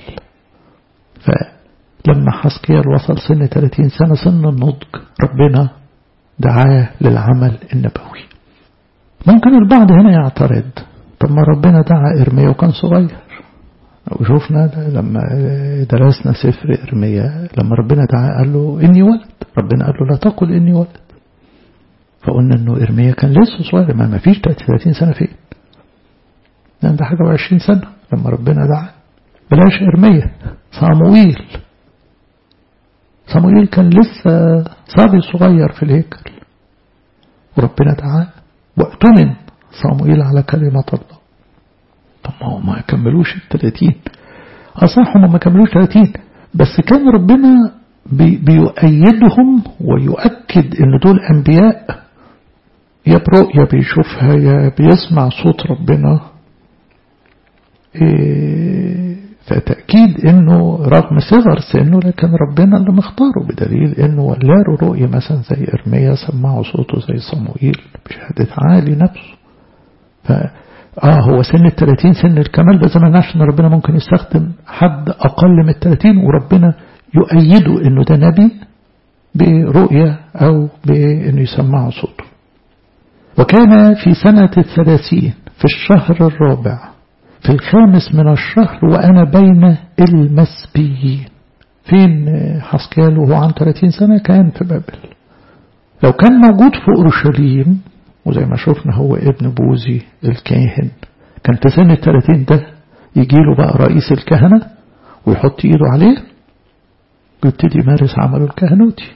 فلما حسكيال وصل سن ثلاثين سنة سن النضج ربنا دعاه للعمل النبوي ممكن البعض هنا يعترض طب ما ربنا دعا إرميا وكان صغير وشوفنا لما درسنا سفر إرميا لما ربنا دعا قال له إني ولد ربنا قال له لا تقل إني ولد فقلنا إنه إرميا كان لسه صغير ما فيش 30 سنة فين يعني ده حاجة وعشرين سنة لما ربنا دعا بلاش إرميا صاموئيل صاموئيل كان لسه صبي صغير في الهيكل وربنا دعاه واؤتمن صاموئيل على كلمة الله طب ما هو ما كملوش الثلاثين أصح هم ما كملوش ثلاثين بس كان ربنا بي بيؤيدهم ويؤكد ان دول انبياء يا برؤية بيشوفها يا بيسمع صوت ربنا إيه فتأكيد انه رغم صغر سنه لكن ربنا اللي مختاره بدليل انه ولاله رؤية مثلا زي ارميا سمعوا صوته زي صموئيل بشهادة عالي نفسه ف اه هو سن الثلاثين سن الكمال بس ما نعرفش ان ربنا ممكن يستخدم حد اقل من الثلاثين وربنا يؤيده انه ده نبي برؤية او بانه يسمعوا صوته وكان في سنة الثلاثين في الشهر الرابع في الخامس من الشهر وأنا بين المسبيين فين حسكيال وهو عن 30 سنة كان في بابل لو كان موجود في أورشليم وزي ما شفنا هو ابن بوزي الكاهن كان في سن الثلاثين ده يجي له بقى رئيس الكهنة ويحط ايده عليه ويبتدي يمارس عمله الكهنوتي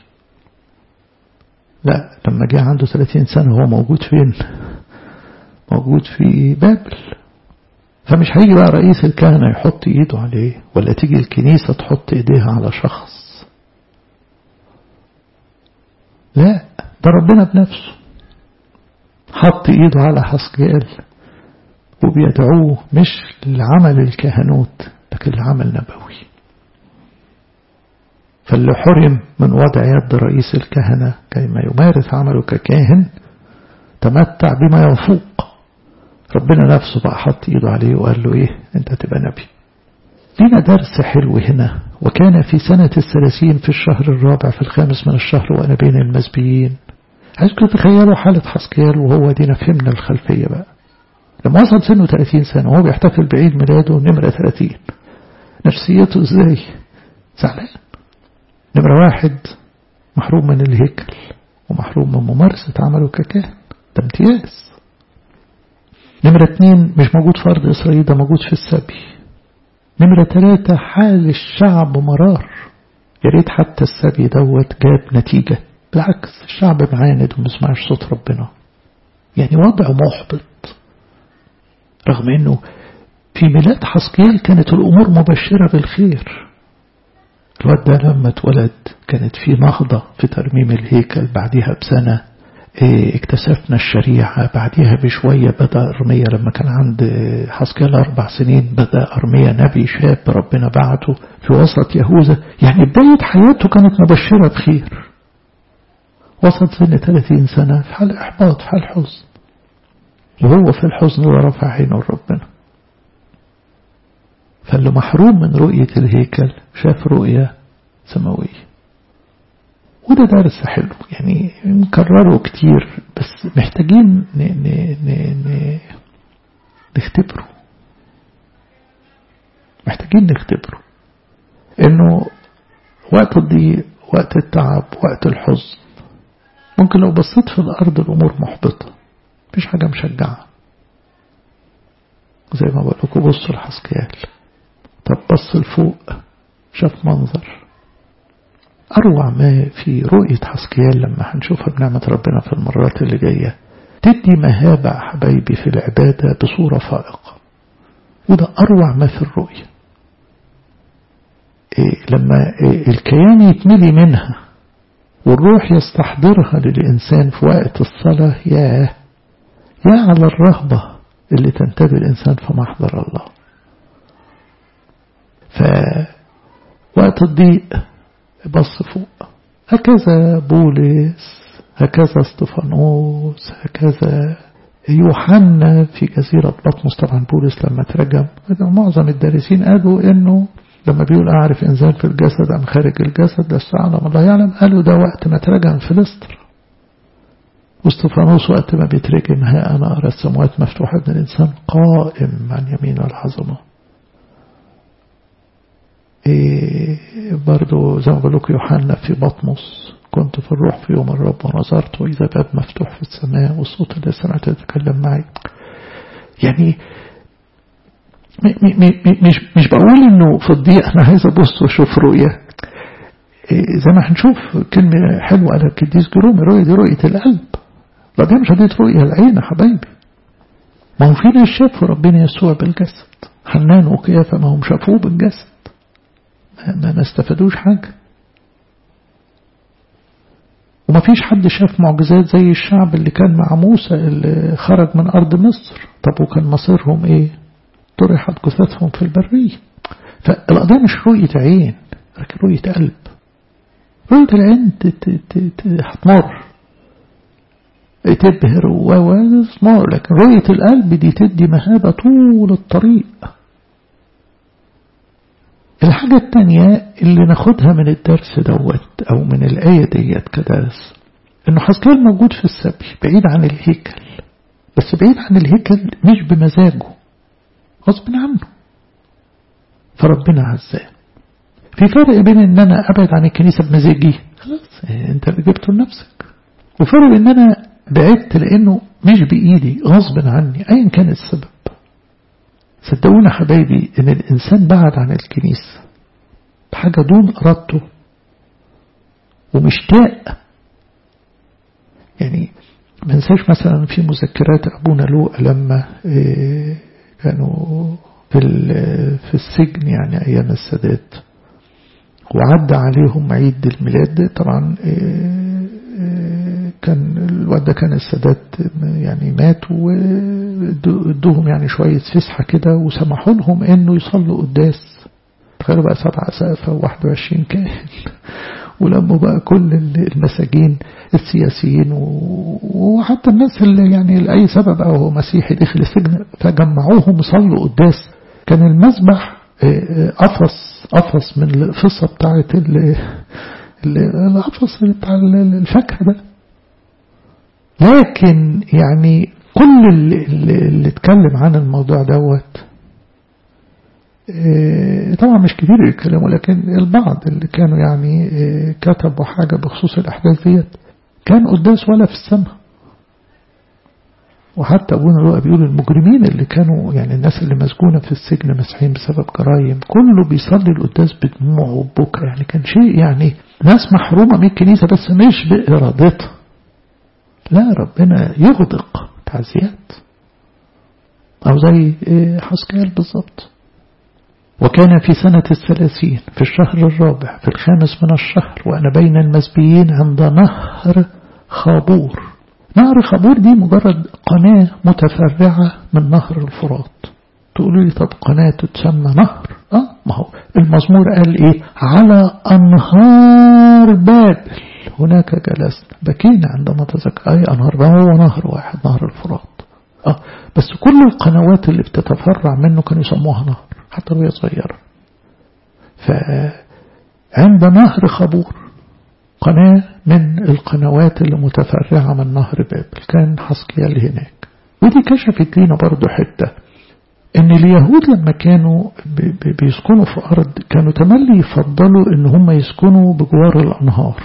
لا لما جه عنده 30 سنة هو موجود فين موجود في بابل فمش هيجي بقى رئيس الكهنة يحط ايده عليه ولا تيجي الكنيسة تحط ايديها على شخص لا ده ربنا بنفسه حط ايده على حسقيال وبيدعوه مش لعمل الكهنوت لكن لعمل نبوي فاللي حرم من وضع يد رئيس الكهنة كيما يمارس عمله ككاهن تمتع بما يفوق ربنا نفسه بقى حط ايده عليه وقال له ايه انت تبقى نبي لينا درس حلو هنا وكان في سنة الثلاثين في الشهر الرابع في الخامس من الشهر وأنا بين المسبيين عايزكم تتخيلوا حالة حسكيال وهو دينا فهمنا الخلفية بقى لما وصل سنه 30 سنة وهو بيحتفل بعيد ميلاده نمرة 30 نفسيته ازاي زعلان نمرة واحد محروم من الهيكل ومحروم من ممارسة عمله ككاهن ده امتياز نمرة اتنين مش موجود في أرض إسرائيل ده موجود في السبي نمرة ثلاثة حال الشعب مرار يا ريت حتى السبي دوت جاب نتيجة بالعكس الشعب معاند وما بيسمعش صوت ربنا يعني وضع محبط رغم انه في ميلاد حسقيال كانت الامور مبشرة بالخير الواد ده لما اتولد كانت في نهضة في ترميم الهيكل بعدها بسنة ايه اكتسفنا الشريعة بعدها بشوية بدأ أرمية لما كان عند حسكال أربع سنين بدأ أرمية نبي شاب ربنا بعته في وسط يهوذا يعني بداية حياته كانت مبشرة بخير وسط سن 30 سنة في حال إحباط في حال حزن وهو في الحزن ورفع عينه لربنا فاللي محروم من رؤية الهيكل شاف رؤية سماوية وده درس حلو يعني نكرره كتير بس محتاجين ن ن ن ن نختبره محتاجين نختبره انه وقت الضيق وقت التعب وقت الحزن ممكن لو بصيت في الارض الامور محبطة مفيش حاجة مشجعة زي ما بقول لكم بصوا لحسكيال طب بص لفوق شاف منظر أروع ما في رؤية حسكيال لما هنشوفها بنعمة ربنا في المرات اللي جاية تدي مهابة حبايبي في العبادة بصورة فائقة وده أروع ما في الرؤية إيه لما إيه الكيان يتملي منها والروح يستحضرها للإنسان في وقت الصلاة ياه يا على الرهبة اللي تنتبه الإنسان في محضر الله فوقت الضيق بص فوق هكذا بولس هكذا استفانوس هكذا يوحنا في جزيرة بطمس طبعا بولس لما ترجم معظم الدارسين قالوا انه لما بيقول اعرف انسان في الجسد ام خارج الجسد لست اعلم الله يعلم قالوا ده وقت ما ترجم في لستر واستفانوس وقت ما بيترجم ها انا ارى السماوات مفتوحة ابن الانسان قائم عن يمين العظمه إيه برضو زي ما بقول لكم يوحنا في بطمس كنت في الروح في يوم الرب ونظرت وإذا باب مفتوح في السماء والصوت اللي سمعته يتكلم معي يعني مش مش بقول انه في الضيق انا عايز ابص واشوف رؤيه إيه زي ما هنشوف كلمه حلوه على القديس جرومي الرؤيه دي رؤيه القلب لا دي مش قضيه رؤيه العين يا حبايبي ما هو في ناس شافوا ربنا يسوع بالجسد حنان وقيافه ما هم شافوه بالجسد ما, ما استفادوش حاجة وما فيش حد شاف معجزات زي الشعب اللي كان مع موسى اللي خرج من أرض مصر طب وكان مصيرهم إيه طرحت جثثهم في البرية فالقضية مش رؤية عين لكن رؤية قلب رؤية العين هتمر تبهر وتمر لكن رؤية القلب دي تدي مهابة طول الطريق الحاجة التانية اللي ناخدها من الدرس دوت أو من الآية ديت كدرس إنه حسكيل موجود في السبي بعيد عن الهيكل بس بعيد عن الهيكل مش بمزاجه غصب عنه فربنا عزاه في فرق بين ان انا ابعد عن الكنيسة بمزاجي خلاص انت اللي جبته لنفسك وفرق بين ان انا بعدت لانه مش بايدي غصب عني ايا كان السبب صدقونا حبايبي ان الانسان بعد عن الكنيسة بحاجة دون ارادته ومشتاق يعني ما ننساش مثلا في مذكرات ابونا لوقا لما كانوا في في السجن يعني ايام السادات وعدى عليهم عيد الميلاد طبعا كان الواد ده كان السادات يعني مات وادوهم يعني شوية فسحة كده وسمحوا لهم انه يصلوا قداس تخيلوا بقى سبعة سقفة وواحد وعشرين كاهن ولموا بقى كل المساجين السياسيين وحتى الناس اللي يعني لأي سبب أو مسيحي دخل السجن فجمعوهم يصلوا قداس كان المسبح قفص قفص من الفصة بتاعت القفص بتاع الفاكهة ده لكن يعني كل اللي, اللي اتكلم عن الموضوع دوت طبعا مش كتير يتكلموا لكن البعض اللي كانوا يعني كتبوا حاجة بخصوص الأحداث ديت كان قداس ولا في السماء وحتى أبونا لوقا بيقول المجرمين اللي كانوا يعني الناس اللي مسجونة في السجن مسيحيين بسبب جرايم كله بيصلي القداس بدموع وبكى يعني كان شيء يعني ناس محرومة من الكنيسة بس مش بإرادتها لا ربنا يغدق تعزيات أو زي حسكيال بالظبط وكان في سنة الثلاثين في الشهر الرابع في الخامس من الشهر وأنا بين المسبيين عند نهر خابور نهر خابور دي مجرد قناة متفرعة من نهر الفرات تقولوا لي طب قناة تسمى نهر اه ما هو المزمور قال ايه على انهار بابل هناك جلسنا بكينا عندما تذكر اي انهار بابل هو نهر واحد نهر الفرات اه بس كل القنوات اللي بتتفرع منه كانوا يسموها نهر حتى وهي صغيرة فعند نهر خابور قناة من القنوات اللي متفرعة من نهر بابل كان حسكيال هناك ودي كشفت لنا برضو حتة ان اليهود لما كانوا بيسكنوا في ارض كانوا تملي يفضلوا ان هم يسكنوا بجوار الانهار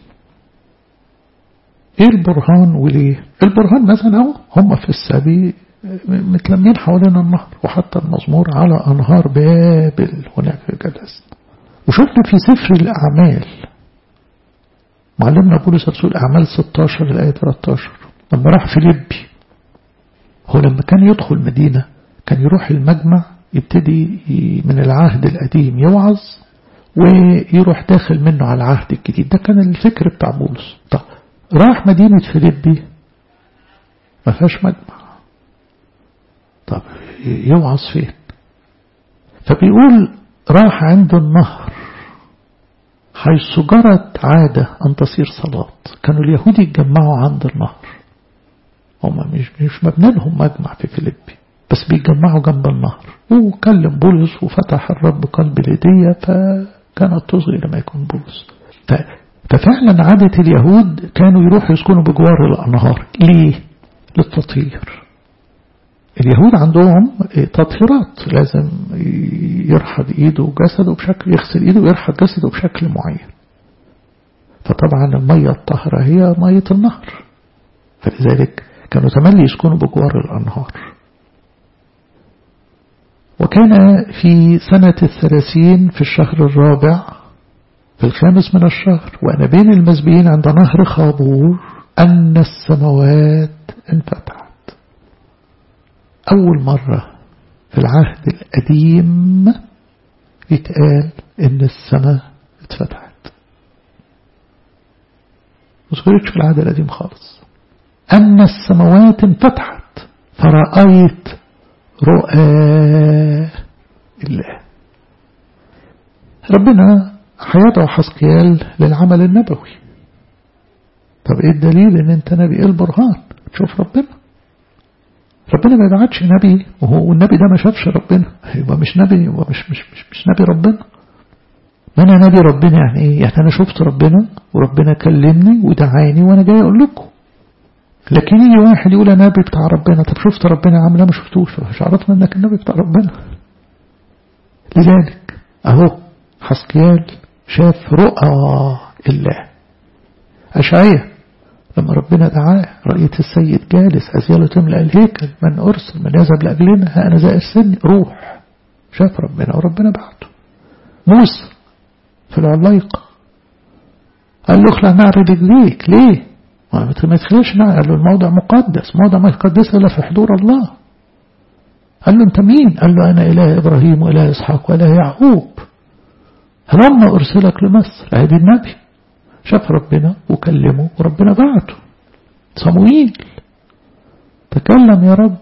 ايه البرهان وليه البرهان مثلا اهو هم في السبي متلمين حوالين النهر وحتى المزمور على انهار بابل هناك جلس وشفنا في سفر الاعمال معلمنا بولس رسول أعمال 16 الآية 13 لما راح فيليبي هو لما كان يدخل مدينة كان يروح المجمع يبتدي من العهد القديم يوعظ ويروح داخل منه على العهد الجديد ده كان الفكر بتاع بولس طب راح مدينة فيليبي ما فيهاش مجمع طب يوعظ فين فبيقول راح عند النهر حيث جرت عادة أن تصير صلاة كانوا اليهود يتجمعوا عند النهر هم مش مش مبنى لهم مجمع في فيليبي بس بيتجمعوا جنب النهر وكلم بولس وفتح الرب قلب ليديا فكانت تصغي لما يكون بولس ففعلا عادة اليهود كانوا يروحوا يسكنوا بجوار الأنهار ليه؟ للتطهير اليهود عندهم تطهيرات لازم يرحض ايده وجسده بشكل يغسل ايده ويرحض جسده بشكل معين فطبعا المية الطاهرة هي مية النهر فلذلك كانوا تملي يسكنوا بجوار الأنهار وكان في سنة الثلاثين في الشهر الرابع في الخامس من الشهر وأنا بين المسبيين عند نهر خابور أن السماوات انفتحت أول مرة في العهد القديم يتقال إن السماء اتفتحت مذكرتش في العهد القديم خالص أن السماوات انفتحت فرأيت رؤى الله ربنا هيدعو حسقيال للعمل النبوي طب ايه الدليل ان انت نبي ايه البرهان تشوف ربنا ربنا ما يبعتش نبي وهو النبي ده ما شافش ربنا يبقى مش نبي يبقى مش مش مش, مش نبي ربنا ما انا نبي ربنا يعني ايه يعني انا شفت ربنا وربنا كلمني ودعاني وانا جاي اقول لكم لكن يجي واحد يقول انا نبي بتاع ربنا طب شفت ربنا يا عم لا ما شفتوش مش عرفنا انك النبي بتاع ربنا لذلك اهو حسكيال شاف رؤى الله أشعية لما ربنا دعاه رأيت السيد جالس أزياله تملأ الهيكل من أرسل من يذهب لأجلنا ها أنا زائر سني روح شاف ربنا وربنا بعته موسى في العلايقة قال له اخلع نعر رجليك ليه ما تخليش نعر قال له الموضع مقدس موضع ما يقدس إلا في حضور الله قال له انت مين قال له أنا إله إبراهيم وإله إسحاق وإله يعقوب هلما أرسلك لمصر هذه النبي شاف ربنا وكلمه وربنا بعته صموئيل تكلم يا رب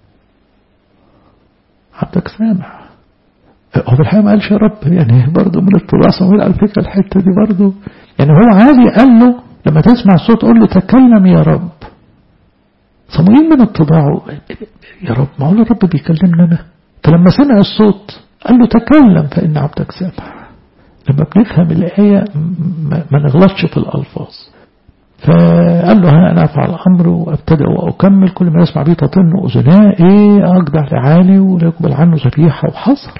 عبدك سامع هو في الحقيقة ما قالش يا رب يعني برضه من اتباع صموئيل على فكرة الحتة دي برضه يعني هو عادي قال له لما تسمع الصوت قول له تكلم يا رب صموئيل من اتباعه يا رب معقول الرب بيكلمنا انا فلما سمع الصوت قال له تكلم فإن عبدك سامع لما بنفهم الآية ما نغلطش في الألفاظ فقال له ها أنا أفعل الأمر وأبتدأ وأكمل كل ما يسمع به تطن أذناه إيه أجدع لعالي ولا يقبل عنه ذبيحة وحصل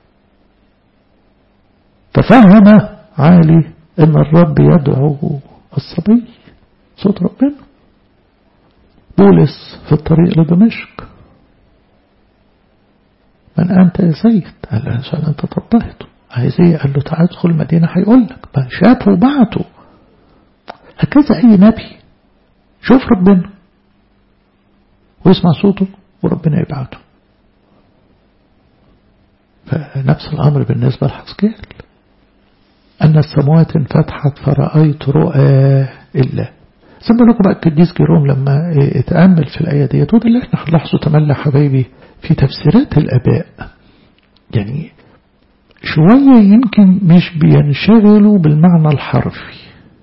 ففهم عالي إن الرب يدعو الصبي صوت ربنا بولس في الطريق لدمشق من أنت يا سيد قال له عشان أنت طبقته عايز ايه قال له تعال ادخل المدينة هيقول لك شافه وبعته هكذا أي نبي شوف ربنا ويسمع صوته وربنا يبعته فنفس الأمر بالنسبة لحسكيل أن السماوات انفتحت فرأيت رؤى الله زي ما لكم بقى القديس جيروم لما اتأمل في الآية ديت وده اللي احنا هنلاحظه تملى حبايبي في تفسيرات الآباء يعني شوية يمكن مش بينشغلوا بالمعنى الحرفي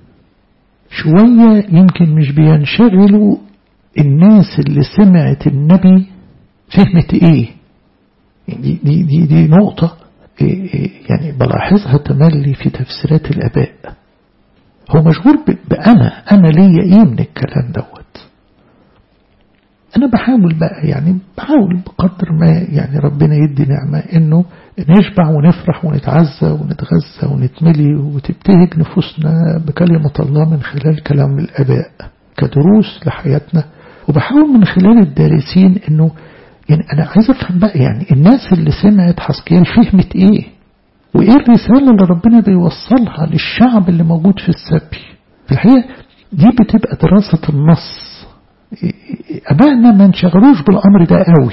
شوية يمكن مش بينشغلوا الناس اللي سمعت النبي فهمت ايه دي, دي, دي, دي نقطة يعني بلاحظها تملي في تفسيرات الآباء هو مشغول بأنا أنا ليا إيه من الكلام دوت أنا بحاول بقى يعني بحاول بقدر ما يعني ربنا يدي نعمة إنه نشبع ونفرح ونتعزى ونتغذى ونتملي وتبتهج نفوسنا بكلمة الله من خلال كلام الآباء كدروس لحياتنا وبحاول من خلال الدارسين إنه يعني أنا عايز أفهم بقى يعني الناس اللي سمعت حسكيال فهمت إيه وإيه الرسالة اللي ربنا بيوصلها للشعب اللي موجود في السبي في الحقيقة دي بتبقى دراسة النص أبائنا ما انشغلوش بالأمر ده قوي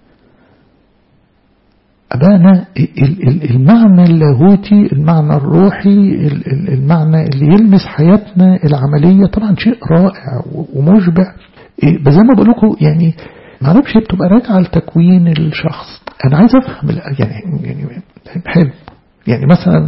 أبائنا المعنى اللاهوتي المعنى الروحي المعنى اللي يلمس حياتنا العملية طبعا شيء رائع ومشبع بس زي ما بقول لكم يعني ما اعرفش بتبقى راجعه لتكوين الشخص انا عايز افهم يعني يعني حلو يعني مثلا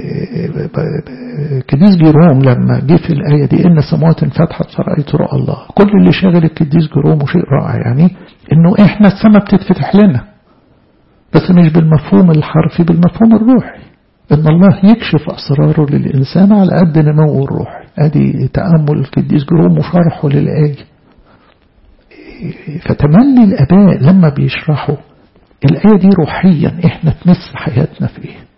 كديس جيروم لما جه في الآية دي إن السماوات انفتحت فرأيت رؤى الله كل اللي شاغل الكديس جيروم وشيء رائع يعني إنه إحنا السماء بتتفتح لنا بس مش بالمفهوم الحرفي بالمفهوم الروحي إن الله يكشف أسراره للإنسان على قد نمو الروحي أدي تأمل الكديس جيروم وشرحه للآية فتملي الآباء لما بيشرحوا الآية دي روحيا إحنا تمس حياتنا في إيه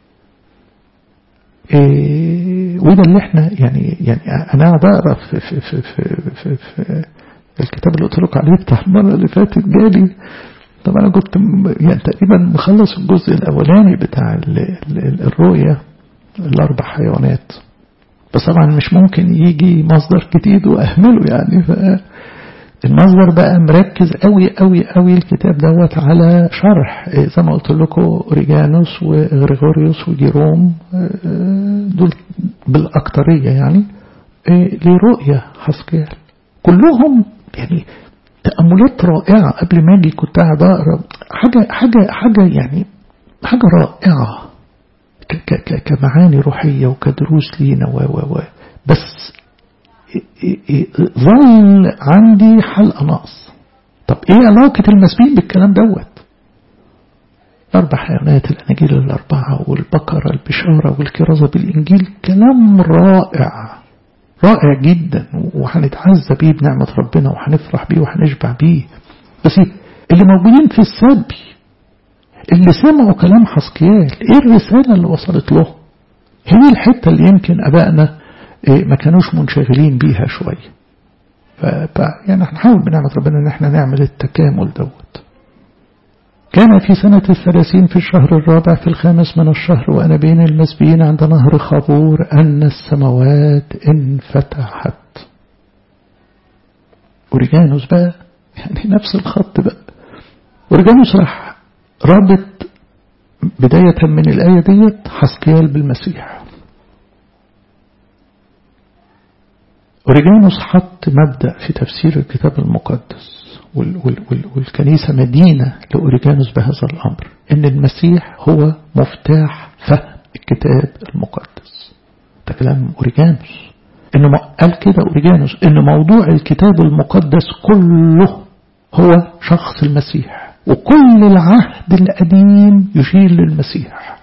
إيه وده اللي احنا يعني يعني انا بقرا في في في في, في, في الكتاب اللي قلت لكم عليه بتاع المره اللي فاتت جالي طب انا كنت يعني تقريبا مخلص الجزء الاولاني بتاع ال ال الرؤيه الاربع حيوانات بس طبعا مش ممكن يجي مصدر جديد واهمله يعني ف المصدر بقى مركز قوي قوي قوي الكتاب دوت على شرح زي ما قلت لكم اوريجانوس وغريغوريوس وجيروم دول بالاكتريه يعني لرؤيه حسكيال كلهم يعني تأملات رائعة قبل ما أجي كنت قاعد أقرأ حاجة حاجة حاجة يعني حاجة رائعة كمعاني روحية وكدروس لينا و و و بس ظل عندي حلقة ناقص طب ايه علاقة المسبين بالكلام دوت أربع حيوانات الأناجيل الأربعة والبقرة البشارة والكرازة بالإنجيل كلام رائع رائع جدا وهنتعزى بيه بنعمة ربنا وهنفرح بيه وهنشبع بيه بس اللي موجودين في السبي اللي سمعوا كلام حسكيال ايه الرسالة اللي وصلت له هي الحتة اللي يمكن أبائنا ما كانوش منشغلين بيها شوية ف يعني هنحاول بنعمة ربنا ان احنا نعمل التكامل دوت كان في سنة الثلاثين في الشهر الرابع في الخامس من الشهر وأنا بين المسبيين عند نهر خبور أن السماوات انفتحت أوريجانوس بقى يعني نفس الخط بقى أوريجانوس راح رابط بداية من الآية ديت حسكيال بالمسيح أوريجانوس حط مبدأ في تفسير الكتاب المقدس وال وال وال والكنيسة مدينة لأوريجانوس بهذا الأمر إن المسيح هو مفتاح فهم الكتاب المقدس ده كلام أوريجانوس إنه قال كده أوريجانوس إن موضوع الكتاب المقدس كله هو شخص المسيح وكل العهد القديم يشير للمسيح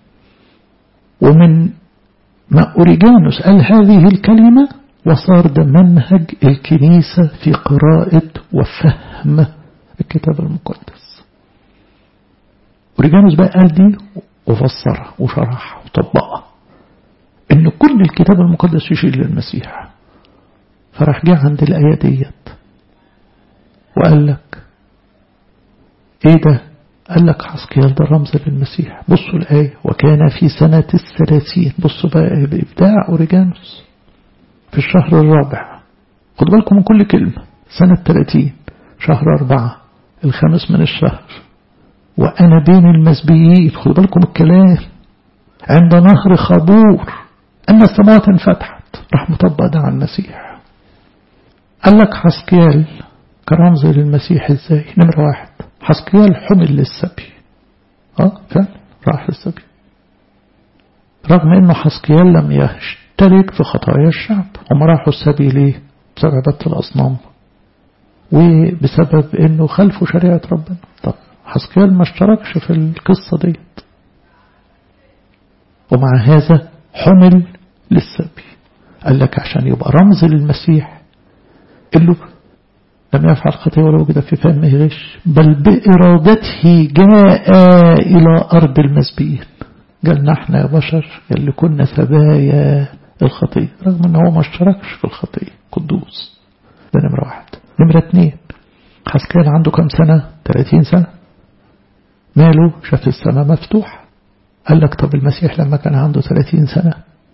ومن ما أوريجانوس قال هذه الكلمة وصار ده منهج الكنيسة في قراءة وفهم الكتاب المقدس أوريجانوس بقى قال دي وفسرها وشرحها وطبقها إن كل الكتاب المقدس يشير للمسيح فراح جه عند الآية ديت وقال لك ايه ده قال لك حسكيال ده رمز للمسيح بصوا الآية وكان في سنة الثلاثين بصوا بقى بإبداع أوريجانوس في الشهر الرابع خدوا بالكم من كل كلمة سنة 30 شهر أربعة الخامس من الشهر وأنا بين المسبيين خدوا بالكم الكلام عند نهر خابور أن السماوات انفتحت راح مطبق ده على المسيح قال لك حسكيال كرمز للمسيح ازاي نمرة واحد حسكيال حمل للسبي اه فعلا راح للسبي رغم انه حسكيال لم يشترك في خطايا الشعب هم راحوا السبي ليه بسبب عبادة الأصنام وبسبب انه خلفوا شريعة ربنا طب حسكيال ما اشتركش في القصة ديت ومع هذا حمل للسبي قال لك عشان يبقى رمز للمسيح قال له لم يفعل خطية ولا وجد في فمه غش بل بإرادته جاء إلى أرض المسبيين قال نحن يا بشر اللي كنا سبايا الخطية رغم أنه هو ما اشتركش في الخطية قدوس ده نمرة واحد نمرة اتنين حسكال عنده كم سنة 30 سنة ماله شاف السماء مفتوح قال لك طب المسيح لما كان عنده 30 سنة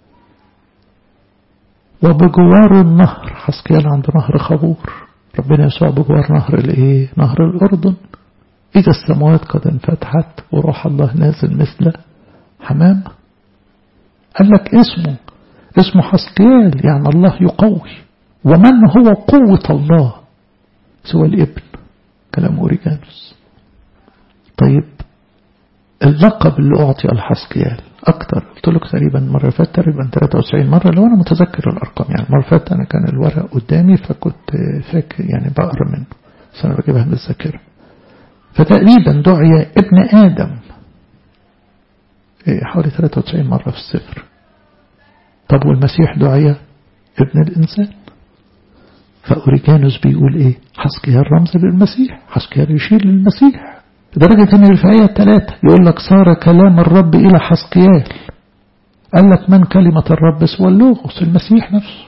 وبجوار النهر حسكيال عند نهر خبور ربنا يسوع بجوار نهر الايه نهر الأردن إذا السماوات قد انفتحت وروح الله نازل مثل حمام قال لك اسمه اسمه حسكيال يعني الله يقوي ومن هو قوة الله سوى الابن كلام أوريجانوس طيب اللقب اللي أعطي الحسكيال أكتر قلت لك تقريبا مرة فات تقريبا 93 مرة لو أنا متذكر الأرقام يعني مرة فات أنا كان الورق قدامي فكنت فاكر يعني بقرا منه بس أنا بجيبها من الذاكرة فتقريبا دعي ابن آدم حوالي 93 مرة في السفر طب والمسيح دعي ابن الإنسان فأوريجانوس بيقول إيه حسكيال رمز للمسيح حسكيال يشير للمسيح لدرجة ان في آية ثلاثة يقول لك صار كلام الرب إلى حسقيال قال لك من كلمة الرب سوى اللوغوس المسيح نفسه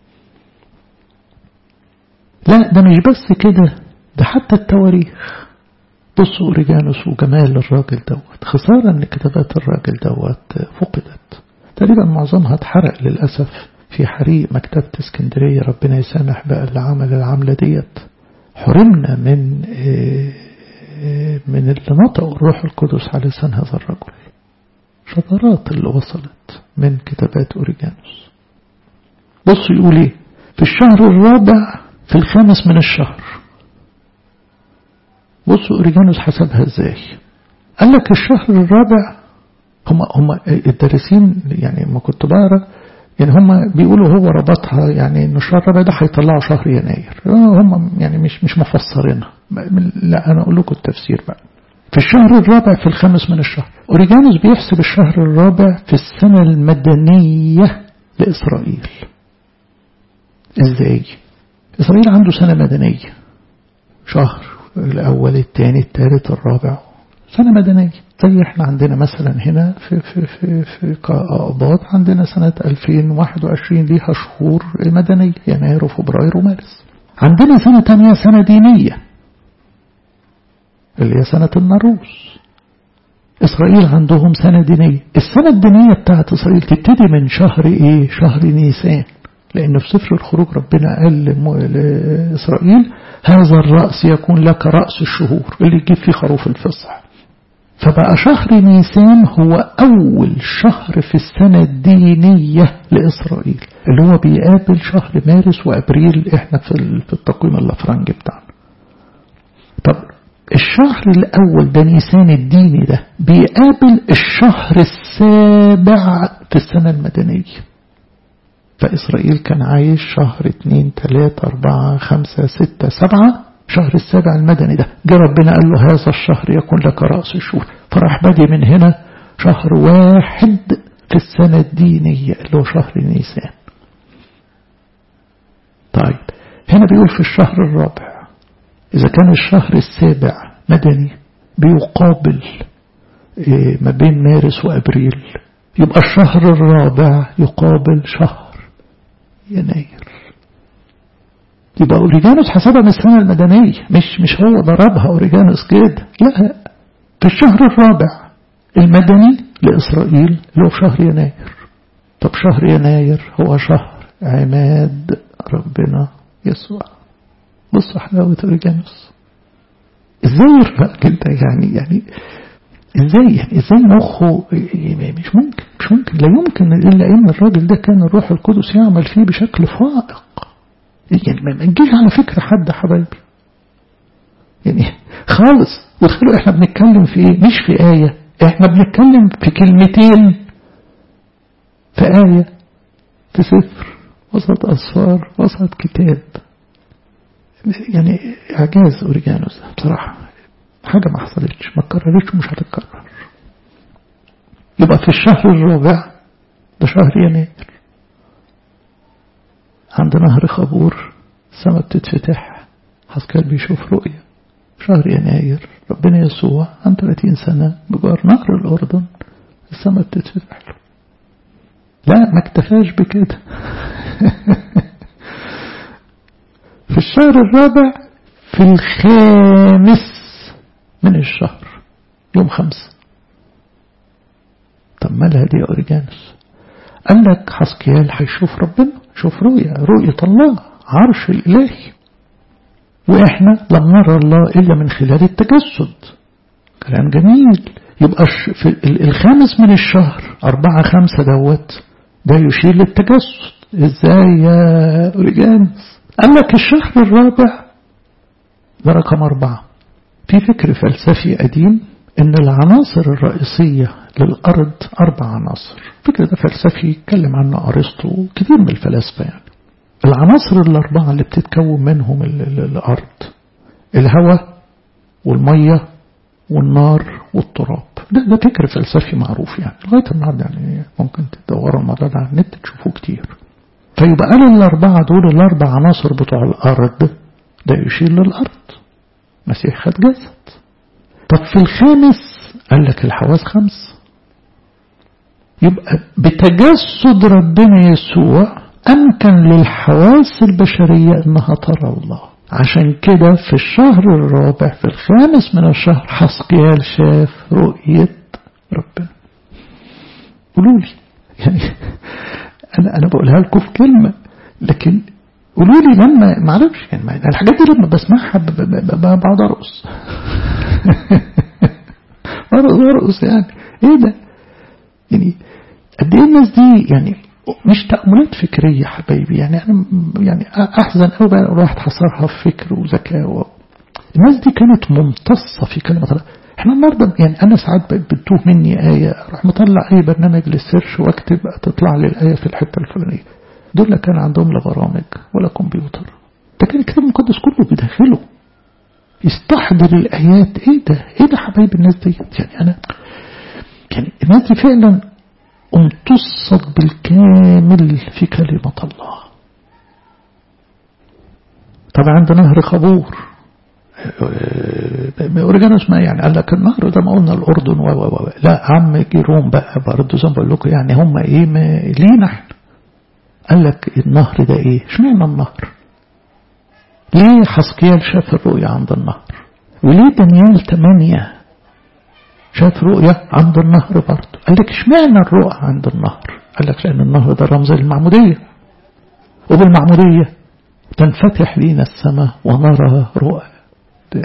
لا ده مش بس كده ده حتى التواريخ بصوا أوريجانوس وجمال الراجل دوت خسارة ان كتابات الراجل دوت فقدت تقريبا معظمها اتحرق للأسف في حريق مكتبة اسكندرية ربنا يسامح بقى اللي عمل العملة ديت حرمنا من إيه من اللي نطق الروح القدس على لسان هذا الرجل شطرات اللي وصلت من كتابات أوريجانوس بصوا يقول ايه في الشهر الرابع في الخامس من الشهر بصوا أوريجانوس حسبها ازاي قال لك الشهر الرابع هم هم الدارسين يعني ما كنت بقرا يعني هم بيقولوا هو ربطها يعني ان الشهر الرابع ده هيطلعوا شهر يناير هم يعني مش مش مفسرينها لا انا اقول لكم التفسير بقى في الشهر الرابع في الخامس من الشهر اوريجانوس بيحسب الشهر الرابع في السنة المدنية لإسرائيل ازاي إسرائيل عنده سنة مدنية شهر الأول الثاني الثالث الرابع سنة مدنية زي احنا عندنا مثلا هنا في في في في قائبات عندنا سنة 2021 ليها شهور مدنية يناير وفبراير ومارس عندنا سنة تانية سنة دينية اللي هي سنة النروس إسرائيل عندهم سنة دينية السنة الدينية بتاعت إسرائيل تبتدي من شهر إيه شهر نيسان لأن في سفر الخروج ربنا قال لإسرائيل هذا الرأس يكون لك رأس الشهور اللي يجيب فيه خروف الفصح فبقى شهر نيسان هو أول شهر في السنة الدينية لإسرائيل اللي هو بيقابل شهر مارس وأبريل إحنا في في التقويم الأفرنجي بتاعنا طب الشهر الأول ده نيسان الديني ده بيقابل الشهر السابع في السنة المدنية فإسرائيل كان عايش شهر اتنين تلاتة أربعة خمسة ستة سبعة شهر السابع المدني ده جاء ربنا قال له هذا الشهر يكون لك رأس الشهور فراح بادي من هنا شهر واحد في السنة الدينية اللي هو شهر نيسان طيب هنا بيقول في الشهر الرابع إذا كان الشهر السابع مدني بيقابل ما بين مارس وأبريل يبقى الشهر الرابع يقابل شهر يناير يبقى أوريجانوس حسبها من السنة المدنية مش مش هو ضربها أوريجانوس كده لا في الشهر الرابع المدني لإسرائيل اللي هو في شهر يناير طب شهر يناير هو شهر عماد ربنا يسوع بصوا حلاوة أوريجانوس ازاي الراجل ده يعني يعني ازاي يعني ازاي مخه مش ممكن مش ممكن لا يمكن الا ان الراجل ده كان الروح القدس يعمل فيه بشكل فائق يعني ما تجيش على فكره حد حبايبي يعني خالص وتخيلوا احنا بنتكلم في ايه مش في آية احنا بنتكلم في كلمتين في آية في سفر وسط أسفار وسط كتاب يعني إعجاز أوريجانوس بصراحة حاجة ما حصلتش ما اتكررتش ومش هتتكرر يبقى في الشهر الرابع ده شهر يناير عند نهر خبور السماء بتتفتح حسكال بيشوف رؤية في شهر يناير ربنا يسوع عن 30 سنة بجار نهر الأردن السماء بتتفتح له لا ما اكتفاش بكده في الشهر الرابع في الخامس من الشهر يوم خمسة طب مالها دي يا أوريجانوس قال لك حسكيال هيشوف ربنا شوف رؤية رؤية الله عرش الإلهي وإحنا لم نرى الله إلا من خلال التجسد كلام جميل يبقى في الخامس من الشهر أربعة خمسة دوت ده يشير للتجسد إزاي يا أوريجانوس قال لك الشهر الرابع ده رقم أربعة في فكر فلسفي قديم ان العناصر الرئيسية للأرض أربع عناصر الفكر ده فلسفي يتكلم عنه أرسطو كتير من الفلاسفة يعني العناصر الأربعة اللي بتتكون منهم الأرض الهواء والمية والنار والتراب ده, ده فكر فلسفي معروف يعني لغاية النهارده يعني ممكن تدوروا الموضوع ده على النت تشوفوه كتير فيبقى قال الأربعة دول الأربع عناصر بتوع الأرض ده يشير للأرض مسيح خد جسد طب في الخامس قال لك الحواس خمس يبقى بتجسد ربنا يسوع أمكن للحواس البشرية أنها ترى الله عشان كده في الشهر الرابع في الخامس من الشهر حسقيال شاف رؤية ربنا قولوا لي يعني أنا أنا بقولها لكم في كلمة لكن قولوا لي لما ما اعرفش يعني الحاجات دي لما بسمعها بقعد ارقص ارقص يعني ايه ده يعني قد ايه الناس دي يعني مش تأملات فكرية حبايبي يعني أنا يعني أحزن أوي بقى الواحد حصرها في فكر وذكاء و... الناس دي كانت ممتصة في كلمة الله احنا النهارده يعني أنا ساعات بتوه مني آية أروح مطلع أي برنامج للسيرش وأكتب تطلع لي الآية في الحتة الفلانية دول لا كان عندهم لا برامج ولا كمبيوتر ده كان الكتاب المقدس كله بداخله يستحضر الآيات ايه ده ايه ده حبايب الناس ديت يعني أنا يعني الناس دي فعلا امتصت بالكامل في كلمة الله طبعا عند نهر خبور اوريجانوس ما يعني قال لك النهر ده ما قلنا الاردن و و لا عم جيروم بقى برضه زي ما بقول لكم يعني هم ايه ما لينا احنا قال لك النهر ده ايه اشمعنى النهر ليه حسقيال شاف الرؤيا عند النهر وليه دانيال 8 شاف رؤيا عند النهر برضه قال لك اشمعنى الرؤى عند النهر قال لك لان النهر ده رمز للمعمودية وبالمعمودية تنفتح لينا السماء ونرى رؤى ده.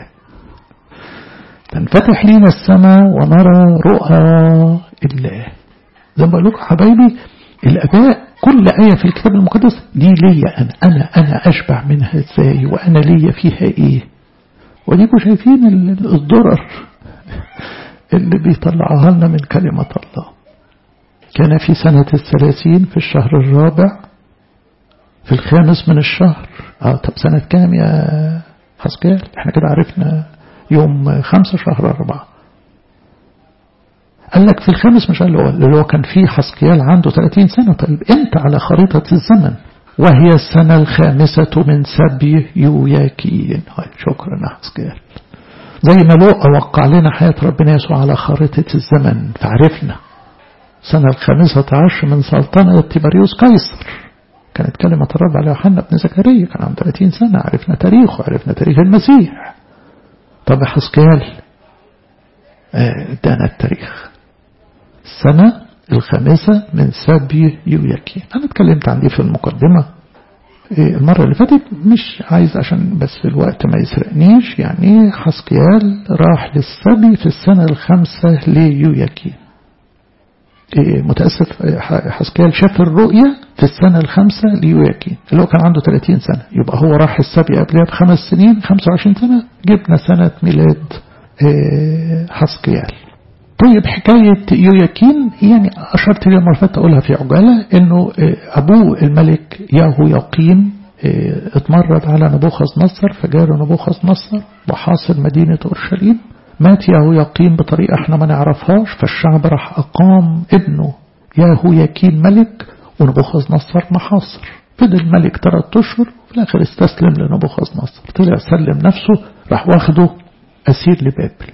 تنفتح لينا السماء ونرى رؤى الله زي ما بقول لكم حبايبي الاباء كل آية في الكتاب المقدس دي ليا أنا أنا أنا أشبع منها إزاي وأنا ليا فيها إيه وديكم شايفين الضرر اللي بيطلعها لنا من كلمة الله كان في سنة الثلاثين في الشهر الرابع في الخامس من الشهر آه طب سنة كام يا حسكال احنا كده عرفنا يوم خمسة شهر أربعة قال لك في الخامس مش قال اللي هو كان فيه حسقيال عنده 30 سنة طيب انت على خريطة الزمن وهي السنة الخامسة من سبي يوياكين شكرا يا حسقيال زي ما لوقا وقع لنا حياة ربنا يسوع على خريطة الزمن فعرفنا السنة الخامسة عشر من سلطنة تيبريوس قيصر كانت كلمة الرب على يوحنا بن زكريا كان عنده 30 سنة عرفنا تاريخه عرفنا تاريخ المسيح طب حسكيال ادانا التاريخ السنة الخامسة من سبي يوياكين أنا اتكلمت عن دي في المقدمة المرة اللي فاتت مش عايز عشان بس الوقت ما يسرقنيش يعني حسقيال راح للسبي في السنة الخامسة ليوياكين متأسف حسقيال شاف الرؤية في السنة الخامسة ليوياكين اللي هو كان عنده 30 سنة يبقى هو راح السبي قبلها بخمس سنين 25 سنة جبنا سنة ميلاد حسقيال طيب حكاية يوياكين يعني أشرت لي المرة فاتت أقولها في عجالة إنه أبوه الملك ياهو يقين اتمرد على نبوخذ نصر فجاله نبوخذ نصر وحاصر مدينة أورشليم مات ياهو يقين بطريقة احنا ما نعرفهاش فالشعب راح أقام ابنه ياهو يكين ملك ونبوخذ نصر محاصر فضل الملك ثلاث أشهر في الآخر استسلم لنبوخذ نصر طلع سلم نفسه راح واخده أسير لبابل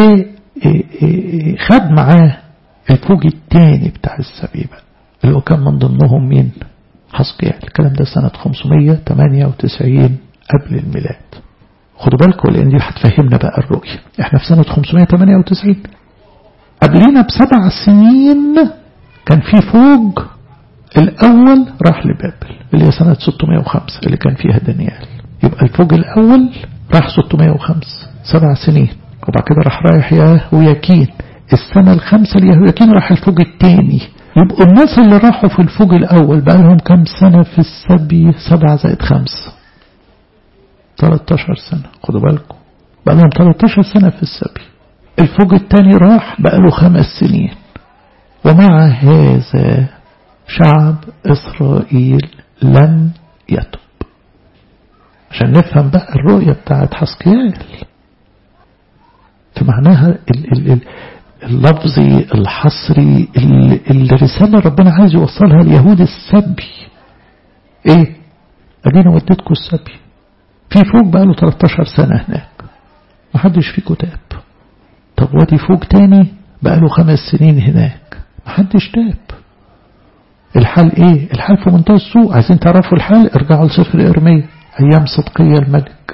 وخد معاه الفوج الثاني بتاع السبي بقى اللي هو كان من ضمنهم مين حسقيال الكلام ده سنة 598 قبل الميلاد خدوا بالكم لان دي هتفهمنا بقى الرؤية احنا في سنة 598 قبلنا بسبع سنين كان في فوج الاول راح لبابل اللي هي سنة 605 اللي كان فيها دانيال يبقى الفوج الاول راح 605 سبع سنين وبعد كده راح رايح ياهوياكين السنة الخامسة ليهوياكين راح الفوج الثاني يبقوا الناس اللي راحوا في الفوج الأول بقى لهم كام سنة في السبي سبعة زائد خمسة 13 سنة خدوا بالكم بقى لهم 13 سنة في السبي الفوج الثاني راح بقى له خمس سنين ومع هذا شعب إسرائيل لم يتب عشان نفهم بقى الرؤية بتاعت حسقيال فمعناها ال ال ال اللفظي الحصري الرسالة ربنا عايز يوصلها ليهود السبي ايه ادينا وديتكم السبي في فوق بقى له 13 سنة هناك محدش فيكم تاب طب وادي فوق تاني بقى له خمس سنين هناك محدش تاب الحال ايه الحال في منتهى السوء عايزين تعرفوا الحال ارجعوا لسفر ارميا ايام صدقية الملك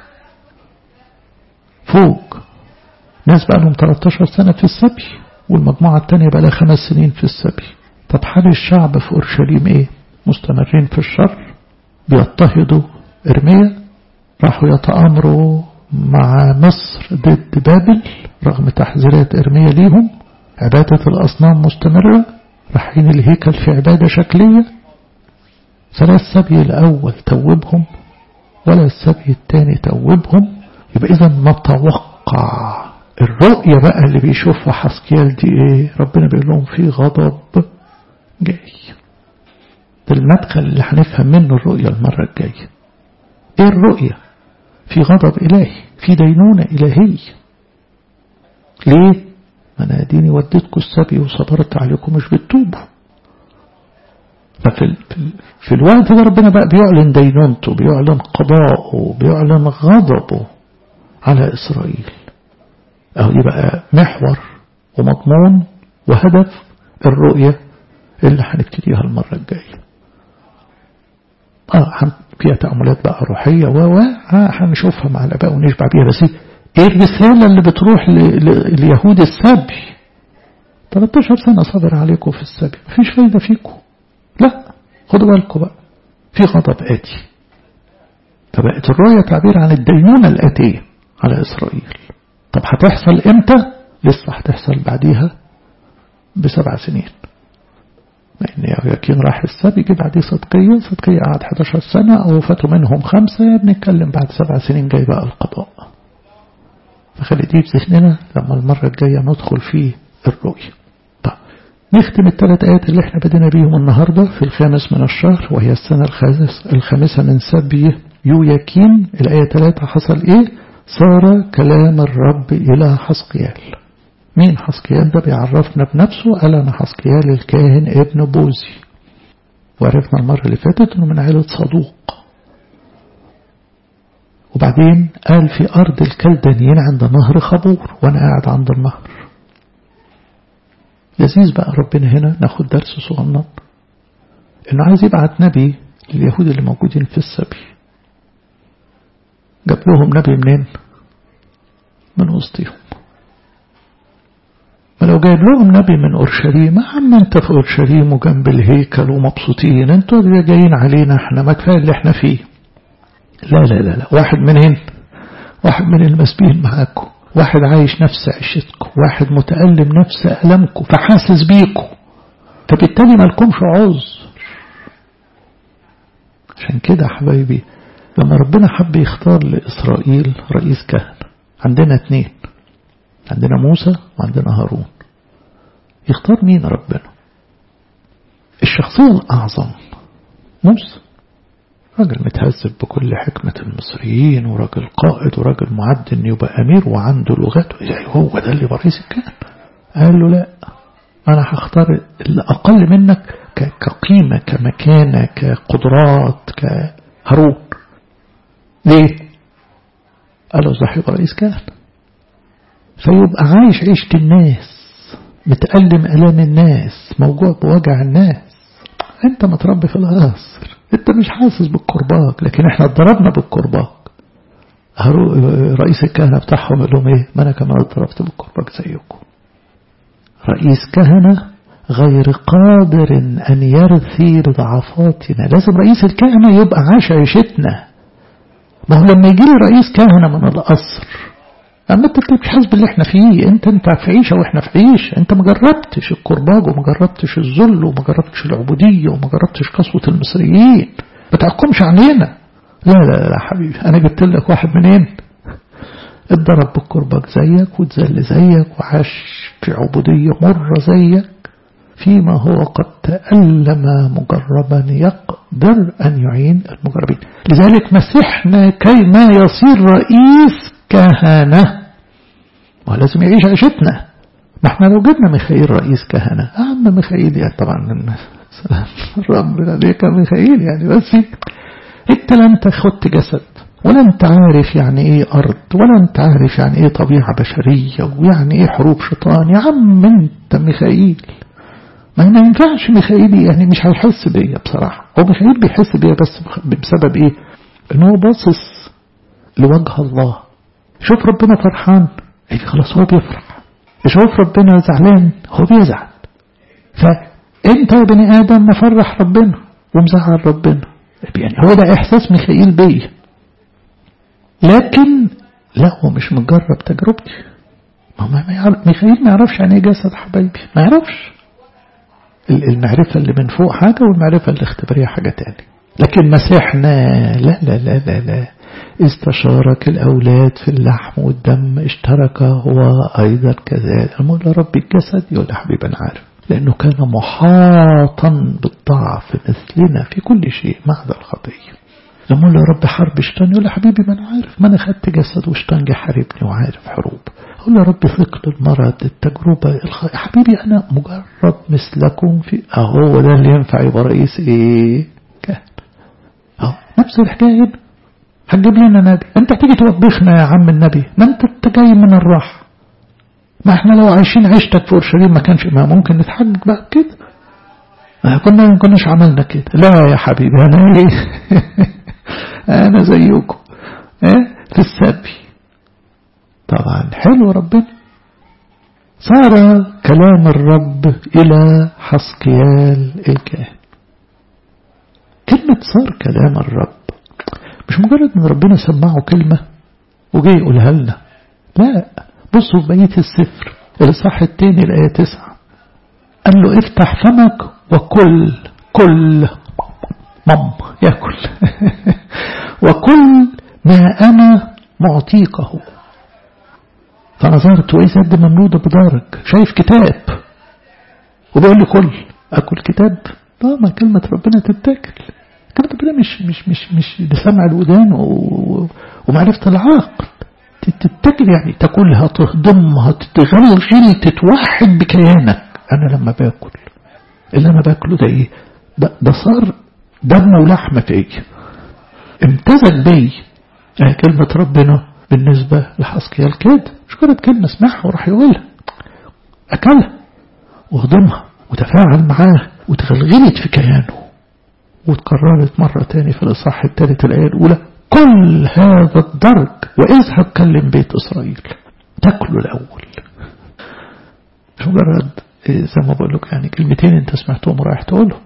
فوق ناس بقى لهم 13 سنة في السبي والمجموعة التانية بقى لها خمس سنين في السبي طب حال الشعب في أورشليم إيه مستمرين في الشر بيضطهدوا إرميا راحوا يتآمروا مع مصر ضد بابل رغم تحذيرات إرميا ليهم عبادة الأصنام مستمرة رايحين الهيكل في عبادة شكلية فلا السبي الأول توبهم ولا السبي الثاني توبهم يبقى إذا نتوقع الرؤية بقى اللي بيشوفها حسكيال دي ايه ربنا بيقول لهم في غضب جاي ده المدخل اللي هنفهم منه الرؤية المرة الجاية ايه الرؤية في غضب إلهي في دينونة إلهية ليه ما انا اديني وديتكم السبي وصبرت عليكم مش بتتوبوا ففي في الوقت ده ربنا بقى بيعلن دينونته بيعلن قضاءه بيعلن غضبه على إسرائيل أهو دي بقى محور ومضمون وهدف الرؤية اللي هنبتديها المرة الجاية اه فيها تأملات بقى روحية و هنشوفها مع الآباء ونشبع بيها بس ايه الرسالة اللي بتروح ليهود السبي 13 سنة صبر عليكم في السبي مفيش فايدة فيكم لا خدوا بالكم بقى في غضب آتي فبقت الرؤية تعبير عن الدينونة الآتية على إسرائيل طب هتحصل امتى لسه هتحصل بعديها بسبع سنين لأن يقين راح السبي جه بعديه صدقية صدقية قعد 11 سنة أو فاتوا منهم خمسة بنتكلم بعد سبع سنين جاي بقى القضاء فخلي دي بذهننا لما المرة الجاية ندخل في الرؤية طب نختم الثلاث آيات اللي احنا بدينا بيهم النهاردة في الخامس من الشهر وهي السنة الخامس الخامسة من سبي يوياكين الآية ثلاثة حصل ايه صار كلام الرب إلى حسقيال مين حسقيال ده بيعرفنا بنفسه قال أنا حسقيال الكاهن ابن بوزي وعرفنا المرة اللي فاتت أنه من عائلة صدوق وبعدين قال في أرض الكلدانيين عند نهر خبور وأنا قاعد عند النهر لذيذ بقى ربنا هنا ناخد درس صغنن إنه عايز يبعت نبي اليهود اللي موجودين في السبي جاب لهم نبي منين من وسطهم ما لو جايب لهم نبي من أورشليم عم انت في أورشليم وجنب الهيكل ومبسوطين انتوا جايين علينا احنا ما كفايه اللي احنا فيه لا لا لا لا واحد منين واحد من المسبيين معاكم واحد عايش نفس عيشتكم واحد متألم نفس ألمكم فحاسس بيكم فبالتالي ما لكمش عذر عشان كده حبايبي لما ربنا حب يختار لإسرائيل رئيس كهنة عندنا اتنين عندنا موسى وعندنا هارون يختار مين ربنا الشخصية الأعظم موسى راجل متهذب بكل حكمة المصريين وراجل قائد وراجل معد ان يبقى أمير وعنده لغات هو ده اللي برئيس الكهنة قال له لا أنا هختار الأقل منك كقيمة كمكانة كقدرات كهارون ليه؟ قال له ده هيبقى رئيس كهنة فيبقى عايش عيشة الناس متألم ألام الناس موجوع بوجع الناس أنت متربي في القصر أنت مش حاسس بالكرباج لكن احنا اتضربنا بالكرباج رئيس الكهنة بتاعهم قال لهم ايه ما انا كمان اتضربت بالكرباج زيكم رئيس كهنة غير قادر أن يرثي لضعفاتنا لازم رئيس الكهنة يبقى عاش عيشتنا ما هو لما يجي لي رئيس كهنة من القصر أما أنت مش حاسس باللي احنا فيه أنت أنت في عيشة وإحنا في عيشة أنت ما جربتش الكرباج وما جربتش الذل وما جربتش العبودية وما جربتش قسوة المصريين ما تحكمش علينا لا لا لا حبيبي أنا جبت لك واحد منين اتضرب بالكرباج زيك واتذل زيك وعاش في عبودية مرة زيك فيما هو قد تألم مجربا يقدر أن يعين المجربين لذلك مسحنا كيما يصير رئيس كهنة ما لازم يعيش عيشتنا ما احنا لو جبنا ميخائيل رئيس كهنة أهم ميخائيل يعني طبعا ربنا عليك ميخائيل يعني بس انت لا انت خدت جسد ولا انت عارف يعني ايه ارض ولا انت عارف يعني ايه طبيعة بشرية ويعني ايه حروب شيطان يا عم انت ميخائيل ما ما ينفعش ميخائيل يعني مش هيحس بيا بصراحة هو ميخائيل بيحس بيا بس بسبب ايه ان هو باصص لوجه الله شوف ربنا فرحان ايه خلاص هو بيفرح شوف ربنا زعلان هو بيزعل فانت يا بني ادم مفرح ربنا ومزعل ربنا يعني هو ده احساس ميخائيل بيا لكن لا هو مش مجرب تجربتي ما ما يعرف ميخائيل ما يعرفش يعني ايه جسد حبايبي ما يعرفش المعرفة اللي من فوق حاجة والمعرفة الاختبارية حاجة تانية لكن مسيحنا لا لا لا لا لا استشارك الأولاد في اللحم والدم اشترك هو أيضا كذلك المول رب الجسد يقول يا حبيبي أنا عارف لأنه كان محاطا بالضعف مثلنا في كل شيء ما عدا الخطية لما يقول يا رب حرب شيطان يقول يا حبيبي ما أنا عارف ما أنا خدت جسد وشيطان جه حاربني وعارف حروب أقول يا رب ثقل المرض التجربة الخ... يا حبيبي أنا مجرد مثلكم في أهو ده اللي ينفع يبقى رئيس إيه كهن أهو نفس الحكاية هنا هتجيب لنا نبي أنت هتيجي توبخنا يا عم النبي ما أنت أنت جاي من الراحة ما احنا لو عايشين عيشتك في اورشليم ما كانش ما ممكن نتحجج بقى كده ما كنا ما كناش عملنا كده لا يا حبيبي انا ايه انا زيكم ايه في السبي طبعا حلو ربنا صار كلام الرب إلى حسقيال الكاهن كلمة صار كلام الرب مش مجرد ان ربنا سمعه كلمة وجاي يقولها لنا لا بصوا في بقية السفر الإصحاح التاني الآية تسعة قال له افتح فمك وكل كل مم ياكل وكل ما أنا معطيكه فنظرت وإذا قد مملودة بدارك شايف كتاب وبيقول لي كل أكل كتاب لا ما كلمة ربنا تتاكل كلمة ربنا مش مش مش مش لسمع الودان ومعرفة العقل تتاكل يعني تاكلها تهضمها تتغلغل تتوحد بكيانك أنا لما باكل اللي أنا باكله ده إيه ده صار دم ولحمة فيا امتزج بي يعني كلمة ربنا بالنسبة لحسكيال كده مش كده كلمة اسمعها وراح يقولها أكلها وهضمها وتفاعل معاه وتغلغلت في كيانه وتكررت مرة تاني في الإصحاح الثالث الآية الأولى كل هذا الدرج واذهب كلم بيت إسرائيل تاكلوا الأول مش مجرد زي ما بقول لك يعني كلمتين انت سمعتهم ورايح تقولهم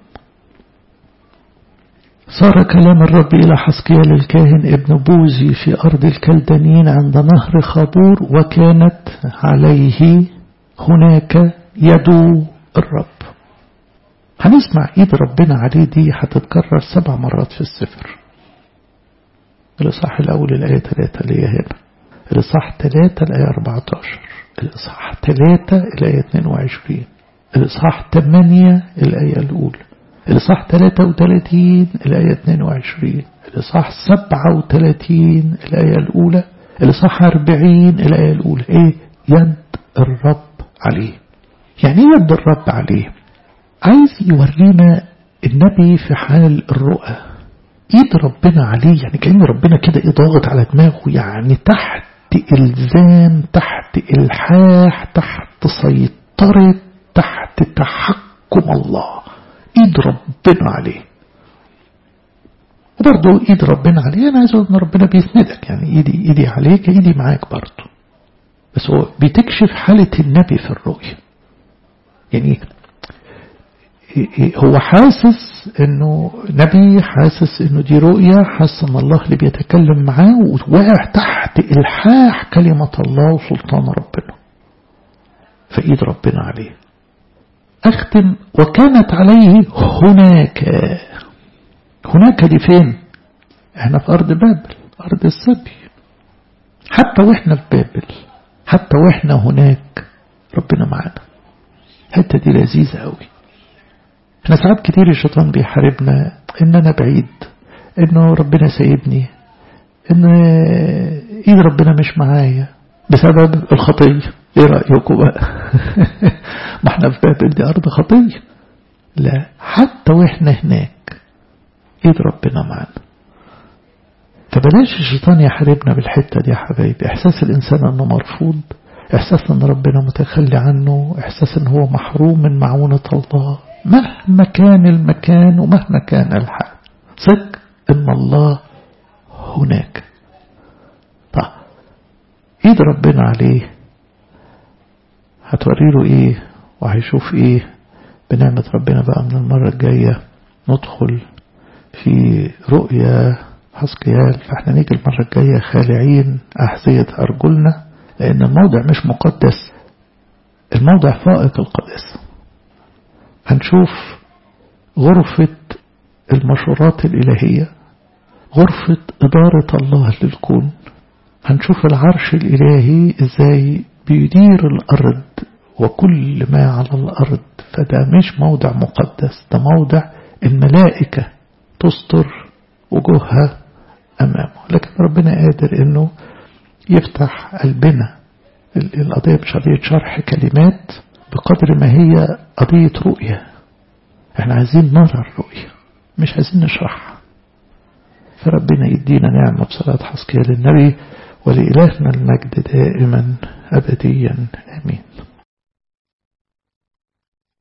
صار كلام الرب إلى حسقيال الكاهن ابن بوزي في أرض الكلدانيين عند نهر خابور وكانت عليه هناك يد الرب هنسمع ايد ربنا عليه دي هتتكرر سبع مرات في السفر الإصحاح الأول الآية 3 اللي هي هنا الإصحاح 3 الآية 14 الإصحاح 3 الآية 22 الإصحاح 8 الآية الأولى الإصحاح 33 الآية 22 الإصحاح 37 الآية الأولى الإصحاح 40 الآية الأولى إيه يد الرب عليه يعني ايه يد الرب عليه عايز يورينا النبي في حال الرؤى ايد ربنا عليه يعني كأن ربنا كده ايه ضاغط على دماغه يعني تحت الزام تحت الحاح تحت سيطرة تحت تحكم الله ايد ربنا عليه وبرضه ايد ربنا عليه انا عايز اقول ان ربنا بيسندك يعني ايدي ايدي عليك ايدي معاك برضه بس هو بتكشف حالة النبي في الرؤية يعني هو حاسس انه نبي حاسس انه دي رؤية حاسس ان الله اللي بيتكلم معاه وواقع تحت الحاح كلمة الله وسلطان ربنا فايد ربنا عليه اختم وكانت عليه هناك هناك دي فين احنا في ارض بابل ارض السبي حتى واحنا في بابل حتى واحنا هناك ربنا معانا الحته دي لذيذه قوي احنا ساعات كتير الشيطان بيحاربنا ان انا بعيد انه ربنا سايبني ان ايد ربنا مش معايا بسبب الخطيه ايه رايكم بقى ما احنا في بابل دي ارض خطيه لا حتى واحنا هناك ايد ربنا معانا فبلاش الشيطان يحاربنا بالحتة دي يا حبايبي إحساس الإنسان أنه مرفوض إحساس أن ربنا متخلي عنه إحساس أن هو محروم من معونة الله مهما كان المكان ومهما كان الحال ثق أن الله هناك طيب إيد ربنا عليه هتوري له إيه وهيشوف إيه بنعمة ربنا بقى من المرة الجاية ندخل في رؤية حسقيال فاحنا نيجي المرة الجاية خالعين أحذية أرجلنا لأن الموضع مش مقدس الموضع فائق القداسة هنشوف غرفة المشورات الإلهية غرفة إدارة الله للكون هنشوف العرش الإلهي إزاي بيدير الأرض وكل ما على الأرض فده مش موضع مقدس ده موضع الملائكة تستر وجوهها أمامه لكن ربنا قادر أنه يفتح قلبنا القضية مش قضية شرح كلمات بقدر ما هي قضية رؤية احنا عايزين نرى الرؤية مش عايزين نشرحها فربنا يدينا نعمة بصلاة حسكية للنبي ولإلهنا المجد دائما أبديا